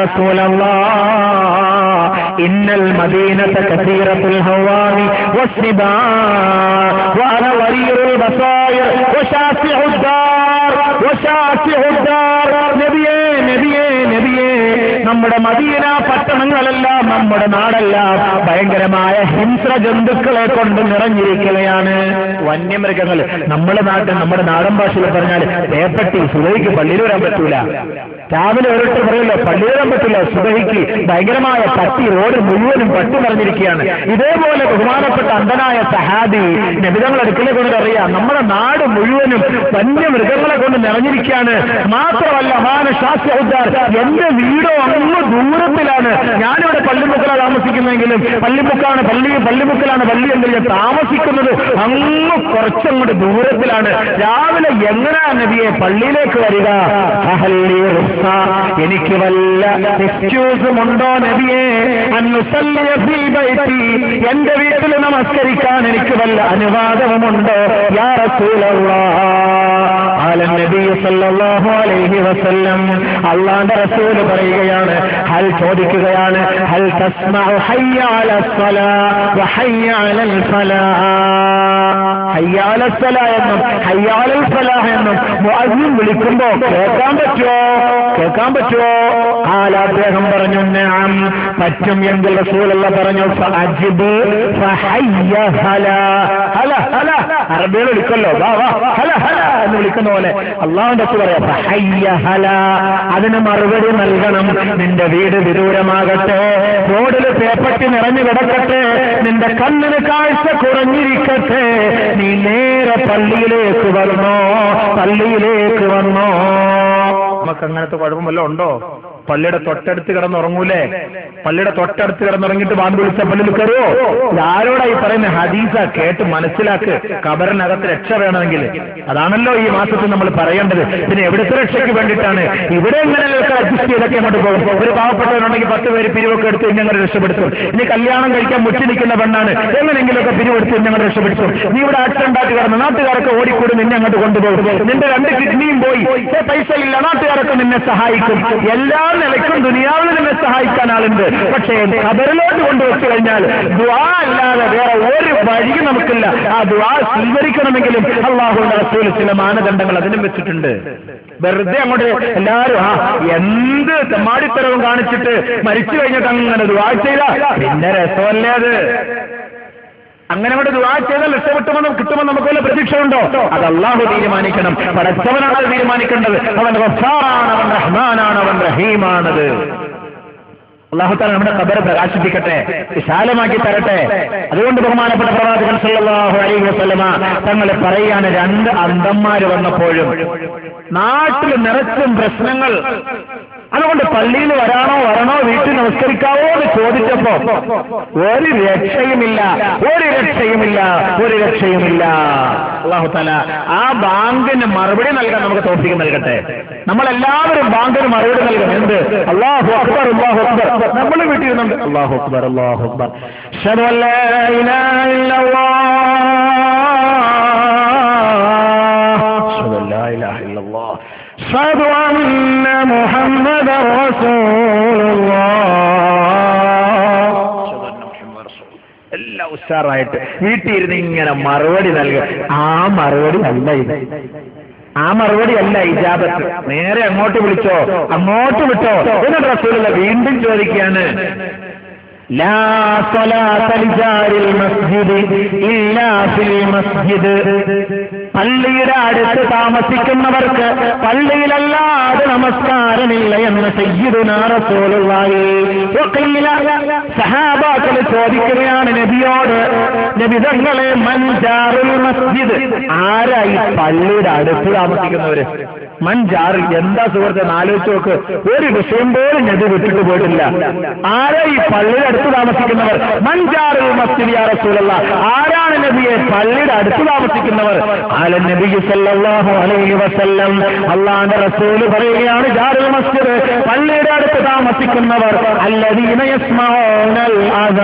റസൂലല്ലാഹ് ഇന്നൽ മദീനത കസീറത്തുൽ ഹവാമി വസ്നിബാ വഅന വരീറുൽ ബസായിർ വശാസിഉ الدار വശാസിഉ الدار നബിയേ നബിയേ നബിയേ നമ്മുടെ മദീന പട്ടണങ്ങളെല്ലാം നമ്മുടെ നാടെല്ലാം ഭയങ്കരമായ ഹിംസ്ര ജന്തുക്കളെ കൊണ്ട് നിറഞ്ഞിരിക്കുകയാണ് വന്യമൃഗങ്ങൾ നമ്മുടെ നാട്ടിൽ നമ്മുടെ നാടൻ ഭാഷയിൽ പറഞ്ഞാൽ പേപ്പട്ടി സുബഹിക്ക് പള്ളിയിൽ വരാൻ പറ്റൂല രാവിലെ ഒരിട്ട് പറയല്ലോ പള്ളിയിൽ വരാൻ പറ്റില്ല സുബഹിക്ക് ഭയങ്കരമായ പട്ടി റോഡ് മുഴുവനും പട്ടി നിറഞ്ഞിരിക്കുകയാണ് ഇതേപോലെ ബഹുമാനപ്പെട്ട അന്ധനായ സഹാബി നബിതങ്ങൾ അടുക്കലെ കൊണ്ട് അറിയാം നമ്മുടെ നാട് മുഴുവനും വന്യമൃഗങ്ങളെ കൊണ്ട് നിറഞ്ഞിരിക്കുകയാണ് മാത്രമല്ല മാന ശാസ്ത്രഉദ്ധാർ എന്റെ വീടോ അങ്ങ് ദൂരത്തിലാണ് ഞാനിവിടെ പള്ളിമുക്കലാണ് താമസിക്കുന്നതെങ്കിലും പള്ളിമുക്കാണ് പള്ളി പള്ളിമുക്കലാണ് പള്ളി എങ്കിൽ ഞാൻ താമസിക്കുന്നത് അങ്ങ് കുറച്ചങ്ങോട്ട് ദൂരത്തിലാണ് രാവിലെ എങ്ങനെയാ നബിയെ പള്ളിയിലേക്ക് വരിക അഹല്ലി റുഖ്സ. എനിക്ക് വല്ല എക്സ്ക്യൂസും ഉണ്ടോ നബിയെ അന്നുസല്ലിയ ഫീ ബൈത്തി. എന്റെ വീട്ടിൽ നമസ്കരിക്കാൻ എനിക്ക് വല്ല അനുവാദവുമുണ്ടോ യാ റസൂലല്ലാഹ് قال النبي صلى الله عليه وسلم അള്ളാന്റെ റസൂൽ പറയുകയാണ് ഹൽ ചോദിക്കുകയാണ് ഹൽ തസ്മഉ ഹയ്യ അല സ്വലാ വ ഹയ്യ അലൽ ഫലാ ഹയ്യ അല സ്വലാ എന്നും ഹയ്യ അലൽ ഫലാഹ് എന്നും മുഅദ്ദിൻ വിളിക്കുമ്പോ കേൾക്കാൻ പറ്റുമോ കേൾക്കാൻ പറ്റുമോ ആല അദ്ദേഹം പറഞ്ഞു ഞാൻ പറ്റും എങ്കിൽ റസൂലുള്ള പറഞ്ഞു ഫഅജിബ് ഫഹയ്യ ഹല ഹല ഹല അറബികൾ വിളിക്കല്ലോ വാ വാ ഹല ഹല എന്ന് വിളിക്കുന്ന പോലെ അള്ളാഹുന്റെ അടുത്ത് പറയാം ഫഹയ്യ ഹല അതിന് മറുപടി നൽകണം നിന്റെ വീട് വിദൂരമാകട്ടെ റോഡിൽ പേപ്പട്ടി നിറഞ്ഞു കിടക്കട്ടെ നിന്റെ കണ്ണിന് കാഴ്ച കുറഞ്ഞിരിക്കട്ടെ നീ നേരെ പള്ളിയിലേക്ക് വന്നോ പള്ളിയിലേക്ക് വന്നോ നമുക്ക് അങ്ങനത്തെ കുഴപ്പം വല്ലതും ഉണ്ടോ പള്ളിയുടെ തൊട്ടടുത്ത് കിടന്നുറങ്ങൂലേ പള്ളിയുടെ തൊട്ടടുത്ത് കിടന്നുറങ്ങിയിട്ട് ബാങ്ക് വിളിച്ച പള്ളിയിൽ കയറുവോ ആരോടാ ഈ പറയുന്ന ഹദീസ കേട്ട് മനസ്സിലാക്ക് കബറിനകത്ത് രക്ഷ വേണമെങ്കിൽ അതാണല്ലോ ഈ മാസത്തിൽ നമ്മൾ പറയേണ്ടത് പിന്നെ എവിടുത്തെ രക്ഷയ്ക്ക് വേണ്ടിയിട്ടാണ് ഇവിടെ എങ്ങനെയൊക്കെ അഡ്ജസ്റ്റ് ചെയ്തൊക്കെ അങ്ങോട്ട് പോകും ഒരു പാവപ്പെട്ടവരുണ്ടെങ്കിൽ പത്ത് പേര് പിരിവൊക്കെ എടുത്ത് ഇങ്ങനെ രക്ഷപ്പെടുത്തും ഇനി കല്യാണം കഴിക്കാൻ മുറ്റി നിൽക്കുന്ന പെണ്ണാണ് എങ്ങനെയെങ്കിലുമൊക്കെ പിരിവെടുത്ത് ഇന്നെ അങ്ങോട്ട് രക്ഷപ്പെടുത്തും നീ ഇവിടെ ആക്സിഡന്റ് ആക്കി കിടന്നു നാട്ടുകാരൊക്കെ ഓടിക്കൂടി നിന്നെ അങ്ങോട്ട് കൊണ്ടുപോകും നിന്റെ രണ്ട് കിഡ്നിയും പോയി ഏ, പൈസ ഇല്ല നാട്ടുകാരൊക്കെ നിന്നെ സഹായിക്കും എല്ലാ നിലയ്ക്കും ദുനിയാവിൽ നിന്നെ സഹായിക്കാൻ ആളുണ്ട് പക്ഷേ ഖബറിലോട്ട് കൊണ്ടുവച്ചു കഴിഞ്ഞാൽ ദുആ അല്ലാതെ വേറെ ഒരു വഴിയും നമുക്കില്ല ആ ദുആ സ്വീകരിക്കണമെങ്കിലും അള്ളാഹുവിന്റെ റസൂൽ ചില മാനദണ്ഡങ്ങൾ അതിനും വെച്ചിട്ടുണ്ട് വെറുതെ അങ്ങോട്ട് എല്ലാരും ആ എന്ത് തെമ്മാടിത്തരവും കാണിച്ചിട്ട് മരിച്ചു കഴിഞ്ഞിട്ട് അങ്ങനെ ദുആ ചെയ്ത പിന്നെ രസമല്ലേ അത് അങ്ങനെ അവിടെ ദുആ ചെയ്താൽ രക്ഷപ്പെട്ടുമെന്ന് കിട്ടുമെന്ന് നമുക്ക് വല്ല പ്രതീക്ഷയുണ്ടോ അത് അള്ളാഹു തീരുമാനിക്കണം പടച്ചവനാണ് അത് തീരുമാനിക്കേണ്ടത് അവൻ ഗഫാറാണ് അവൻ റഹ്മാനാണ് അവൻ റഹീമാണത് അള്ളാഹുത്താല നമ്മുടെ ഖബർ പ്രകാശിപ്പിക്കട്ടെ വിശാലമാക്കി തരട്ടെ അതുകൊണ്ട് ബഹുമാനപ്പെട്ട പ്രവാചകൻ സല്ലല്ലാഹു അലൈഹി വസല്ലമ തങ്ങൾ പറയാണ് രണ്ട് അന്തന്മാര് വന്നപ്പോഴും നാട്ടിൽ നിറച്ചും പ്രശ്നങ്ങൾ അതുകൊണ്ട് പള്ളിയിൽ വരാണോ വരണോ വീട്ടിൽ നമസ്കരിക്കാവോ എന്ന് ചോദിച്ചപ്പോ ഒരു രക്ഷയുമില്ല ഒരു രക്ഷയുമില്ല ഒരു രക്ഷയുമില്ല അള്ളാഹു താല ആ ബാങ്കിന് മറുപടി നൽകാൻ നമുക്ക് തോപ്പിക്ക് നൽകട്ടെ നമ്മളെല്ലാവരും ബാങ്കിന് മറുപടി നൽകണം എന്ത് അള്ളാഹു അക്ബർ അള്ളാഹു അക്ബർ നമ്മൾ വീട്ടിൽ ഇരുന്നുണ്ട് അള്ളാഹു അക്ബർ അള്ളാഹു അക്ബർ അഷ്ഹദു അൻ ലാ ഇലാഹ ഇല്ലല്ലാഹ് അഷ്ഹദു അൻ ലാ ഇലാഹ ഇല്ലല്ലാഹ് അഷ്ഹദു അന്ന മുഹമ്മദൻ റസൂലുള്ളാഹ് എല്ലാം ഉഷാറായിട്ട് വീട്ടിൽ ഇരുന്ന് ഇങ്ങനെ മറുപടി നൽകുക ആ മറുപടി അല്ല ഇത് ആ മറുപടി അല്ല ഇജാബത്ത് നേരെ അങ്ങോട്ട് വിളിച്ചോ അങ്ങോട്ട് വിട്ടോ എന്നിട്ട് റസൂലുള്ള വീണ്ടും ചോദിക്കുകയാണ് ലാ സ്വലാത്ത ലിജാരിൽ മസ്ജിദ് ഇല്ലാ ഫിൽ മസ്ജിദ് പള്ളിയുടെ അടുത്ത് താമസിക്കുന്നവർക്ക് പള്ളിയിലല്ലാതെ നമസ്കാരമില്ല എന്ന് സയ്യിദുനാ റസൂലുള്ളാഹി വഖീല സഹാബാക്കൾ ചോദിക്കുകയാണ് നബിയോട് നബി തങ്ങളെ മൻജാറുൽ മസ്ജിദ് ആരായി പള്ളിയുടെ അടുത്ത് താമസിക്കുന്നവര് മൻജാറിൽ എന്താ സുഹൃത്തെ ആലോചിച്ച് നോക്ക് ഒരു വിഷയം പോലും നബി വിട്ടിട്ട് പോയിട്ടില്ല ആരാ ഈ പള്ളിയുടെ അടുത്ത് താമസിക്കുന്നവർ മൻജാറുൽ മസ്ജിദ് യാ റസൂലല്ലാ ആരാണ് നബിയെ പള്ളിയുടെ അടുത്ത് താമസിക്കുന്നവർ ആല നബി സല്ലല്ലാഹു അലൈഹി വസല്ലം അള്ളാഹുവിന്റെ റസൂല് പറയുകയാണ് ജാറുൽ മസ്ജിദ് പള്ളിയുടെ അടുത്ത് താമസിക്കുന്നവർ അല്ലദീന യസ്മഊനൽ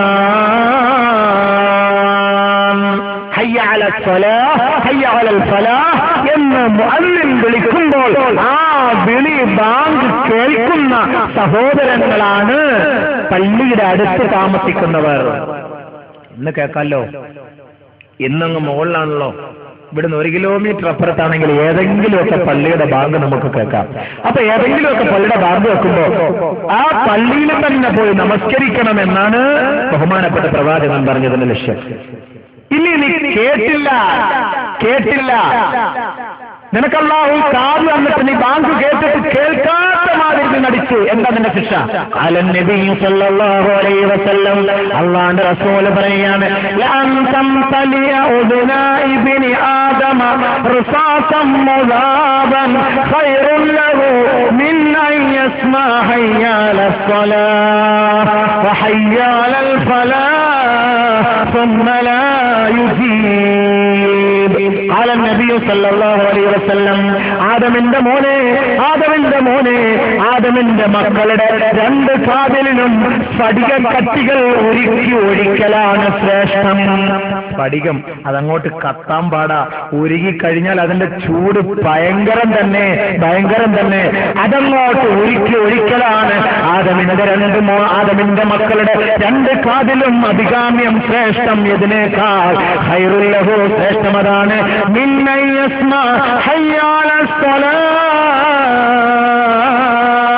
അദാൻ ഹയ്യ അല സ്വലാഹ് ഹയ്യ അലൽ ഫലാഹ് എന്ന് മുഅല്ലിം വിളിക്കുമ്പോൾ ആ വിളി ബാങ്ക് കേൾക്കുന്ന സഹോദരങ്ങളാണ് പള്ളിയുടെ അടുത്ത് താമസിക്കുന്നവർ ഇന്ന് കേൾക്കാലോ ഇന്നങ്ങ് മുകളിലാണല്ലോ ഇവിടുന്ന് ഒരു കിലോമീറ്റർ അപ്പുറത്താണെങ്കിൽ ഏതെങ്കിലുമൊക്കെ പള്ളിയുടെ ബാങ്ക് നമുക്ക് കേൾക്കാം അപ്പൊ ഏതെങ്കിലുമൊക്കെ പള്ളിയുടെ ബാങ്ക് വെക്കുമ്പോ ആ പള്ളിയിൽ തന്നെ പോയി നമസ്കരിക്കണം എന്നാണ് ബഹുമാനപ്പെട്ട പ്രവാചകൻ പറഞ്ഞതിന്റെ ലക്ഷ്യം ഇനി നീ കേട്ടില്ല കേട്ടില്ല നിനക്കല്ലാഹു കാത് തന്നിട്ട് നീ ബാങ്ക് കേട്ടിട്ട് കേൾക്കാത്ത മാതിരി നീ നടിച്ചു എന്താ നിന്റെ ശിക്ഷ അലൻ നബി സല്ലല്ലാഹു അലൈഹി വസല്ലം അള്ളാന്റെ റസൂല് പറയാണ് ലഅൻ തംതലിയ ഉദ്നാ ഇബ്നി ആദമ റുസാസം മുദാബൻ ഖൈറുൻ ലഹു മിൻ അൻ യസ്മാ ഹയ്യാല الصلاة وحيال الفلاح ثم لا يجيب قال النبي صلى الله عليه وسلم ആദമിന്റെ മോനെ ആദമിന്റെ മോനെ ആദമിന്റെ മക്കളുടെ രണ്ട് കാതിലിനും സ്ഫടിക കട്ടികൾ ഒരുക്കി ഒഴിക്കലാണ് ശ്രേഷ്ഠം സ്ഫടികം അതങ്ങോട്ട് കത്താൻ പാടാ ഉരുകി കഴിഞ്ഞാൽ അതിന്റെ ചൂട് ഭയങ്കരം തന്നെ ഭയങ്കരം തന്നെ അതങ്ങോട്ട് ഉരുക്കി ഒഴിക്കലാണ് ആദമിന്റെ രണ്ട് മോ ആദമിന്റെ മക്കളുടെ രണ്ട് കാതിലും അഭികാമ്യം ശ്രേഷ്ഠം ഇതിനേക്കാൾ ഹൈറുല്ലഹു ശ്രേഷ്ഠം അതാണ് മിന്നയ്യസ്മ, ഹയ്യാല സ്വലാ. ഹയ്യ അല സ്വലാ, ഹയ്യ അലൽ ഫലാ, ثم لا يجيب. قال النبي صلى الله عليه وسلم ആദമിന്റെ മോനെ ആദമിന്റെ മോനെ ആദമിന്റെ മക്കളുടെ രണ്ട് കാതിലും അഭികാമ്യം ശ്രേഷ്ഠം ഇതിനേക്കാൾ ഹൈറുല്ലഹു ശ്രേഷ്ഠം അതാണ് മിന്നയ്യസ്മ, ഹയ്യാല സ്വലാ.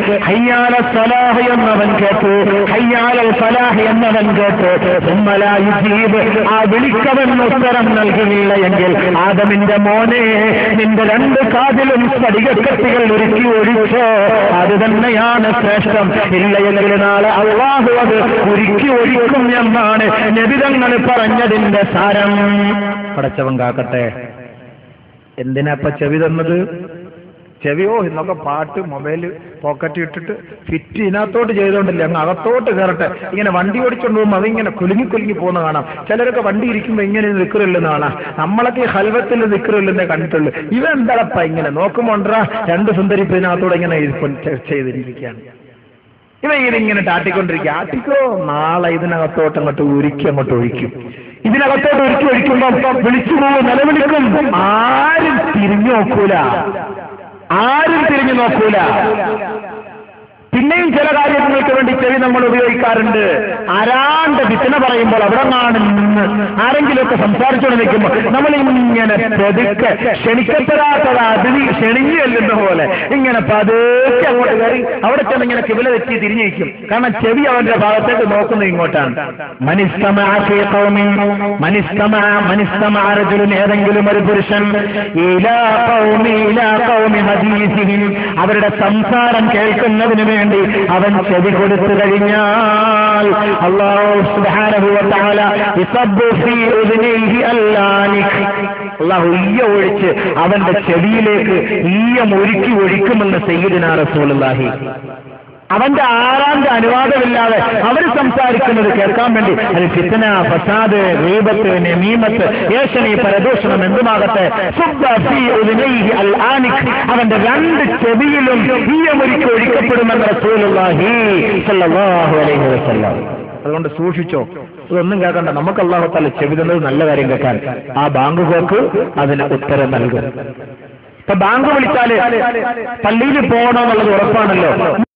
ഹയ്യാല സലാഹ് എന്നവൻ കേട്ട് ഹയ്യാല സലാഹ് എന്നവൻ കേട്ട് സുമ്മലായി ജീവ് ആ വിളിക്കവൻ ഉത്തരം നൽകുന്നില്ല എങ്കിൽ ആദമിന്റെ മോനെ നിന്റെ രണ്ട് കാതിലും സ്ഫടികക്കത്തികൾ ഒരുക്കി ഒഴിച്ചോ അത് തന്നെയാണ് ശ്രേഷ്ഠം ഇല്ല എങ്കിൽ നാളെ അള്ളാഹു അത് ഒരുക്കി ഒഴിക്കും എന്നാണ് നബിതങ്ങൾ പറഞ്ഞതിന്റെ സാരം പടച്ചവൻ കാക്കട്ടെ എന്തിനാപ്പ ചെവി തന്നത് ചെവിയോ എന്നൊക്കെ പാട്ട് മൊബൈല് പോക്കറ്റ് ഇട്ടിട്ട് ഫിറ്റ് ഇതിനകത്തോട്ട് ചെയ്തോണ്ടില്ല അങ്ങ് അകത്തോട്ട് കയറട്ടെ ഇങ്ങനെ വണ്ടി ഓടിച്ചോണ്ട് പോകുമ്പോൾ അതിങ്ങനെ കുലുങ്ങി കുലുങ്ങി പോകുന്ന കാണാം ചിലരൊക്കെ വണ്ടി ഇരിക്കുമ്പോൾ ഇങ്ങനെ നിൽക്കറില്ലെന്ന് കാണാം നമ്മളൊക്കെ ഈ ഹൽവത്തിൽ നിൽക്കറില്ലെന്നേ കണ്ടിട്ടുള്ളൂ ഇവ എന്താളപ്പ ഇങ്ങനെ നോക്കുമ്പോണ്ടാ രണ്ട് സുന്ദരി ഇപ്പൊ ഇതിനകത്തോടെ ഇങ്ങനെ ഇരിപ്പ- ചെ- ചെയ്തിരിക്കുകയാണ് ഇവ ഇതിങ്ങനെ ആട്ടിക്കൊണ്ടിരിക്കുക ആട്ടിക്കോ നാളെ ഇതിനകത്തോട്ട് അങ്ങോട്ട് ഉരുക്കി അങ്ങോട്ട് ഒഴിക്കും ഇതിനകത്തോട്ട് ഉരുക്കി ഒഴിക്കുമ്പോ വിളിച്ചു പോകും നിലവിളിക്കും ആരും തിരിഞ്ഞു നോക്കൂല ആരും തിരിഞ്ഞു നോക്കൂല പിന്നെയും ചില കാര്യങ്ങൾക്ക് വേണ്ടി ചെവി നമ്മൾ ഉപയോഗിക്കാറുണ്ട് ആരാണ്ട് വിത്തന പറയുമ്പോൾ അവിടെ നിന്ന് ആരെങ്കിലുമൊക്കെ സംസാരിച്ചുകൊണ്ട് നിൽക്കുമ്പോൾ നമ്മൾ ഇങ്ങനെ പതുക്കെ ക്ഷണിക്കപ്പെടാത്തത് അതിഥി ക്ഷണിഞ്ഞു ചെല്ലുന്ന പോലെ ഇങ്ങനെ പതുക്കെ അങ്ങോട്ട് കയറി അവിടെ ചെന്ന് ഇങ്ങനെ കിവില തെറ്റി തിരിഞ്ഞിരിക്കും കാരണം ചെവി അവന്റെ ഭാഗത്തേക്ക് നോക്കുന്നത് ഇങ്ങോട്ടാണ് മനിസ്തമ മനിസ്തമ മനിസ്തമ രജുലിന് ഏതെങ്കിലും ഒരു പുരുഷൻ ഇലാ ഖൗമി ഇലാ ഖൗമി ഹദീസിഹിം അവരുടെ സംസാരം കേൾക്കുന്നതിന് വേണ്ടി അവൻ ചെവി കൊടുത്തു കഴിഞ്ഞാൽ അല്ലാഹു സുബ്ഹാനഹു വ തആല യുസബ്ബു ഫീ ഉദ്നിഹി അല്ലാനിക് അല്ലാഹു ഈയ ഒഴിച്ച് അവന്റെ ചെവിയിലേക്ക് ഈയം ഒരുക്കി ഒഴിക്കുമെന്ന് സയ്യിദിനാ റസൂലുള്ളാഹി അവന്റെ ആറാന്റെ അനുവാദമില്ലാതെ അവർ സംസാരിക്കുന്നത് കേൾക്കാൻ വേണ്ടി അത് ഫിത്തന ഫസാദ് റീബത്ത് നമീമത്ത് ഏഷണി പരദൂഷണം എന്തുമാകട്ടെ സുബ്ബ ഫീ ഉദ്നൈഹി അൽ ആനിക് അവന്റെ രണ്ട് ചെവിയിലും ഈയമൊരുക്കി ഒഴിക്കപ്പെടുമെന്ന് റസൂലുള്ളാഹി സ്വല്ലല്ലാഹു അലൈഹി വസല്ലം അതുകൊണ്ട് സൂക്ഷിച്ചോ ഇതൊന്നും കേൾക്കണ്ട നമുക്ക് അള്ളാഹു തല ചെവി തന്നത് നല്ല കാര്യം കേൾക്കാൻ ആ ബാങ്ക് കേൾക്ക് അതിന് ഉത്തരം നൽകും ഇപ്പൊ ബാങ്ക് വിളിച്ചാല് പള്ളിയിൽ പോകണമെന്നുള്ളത് ഉറപ്പാണല്ലോ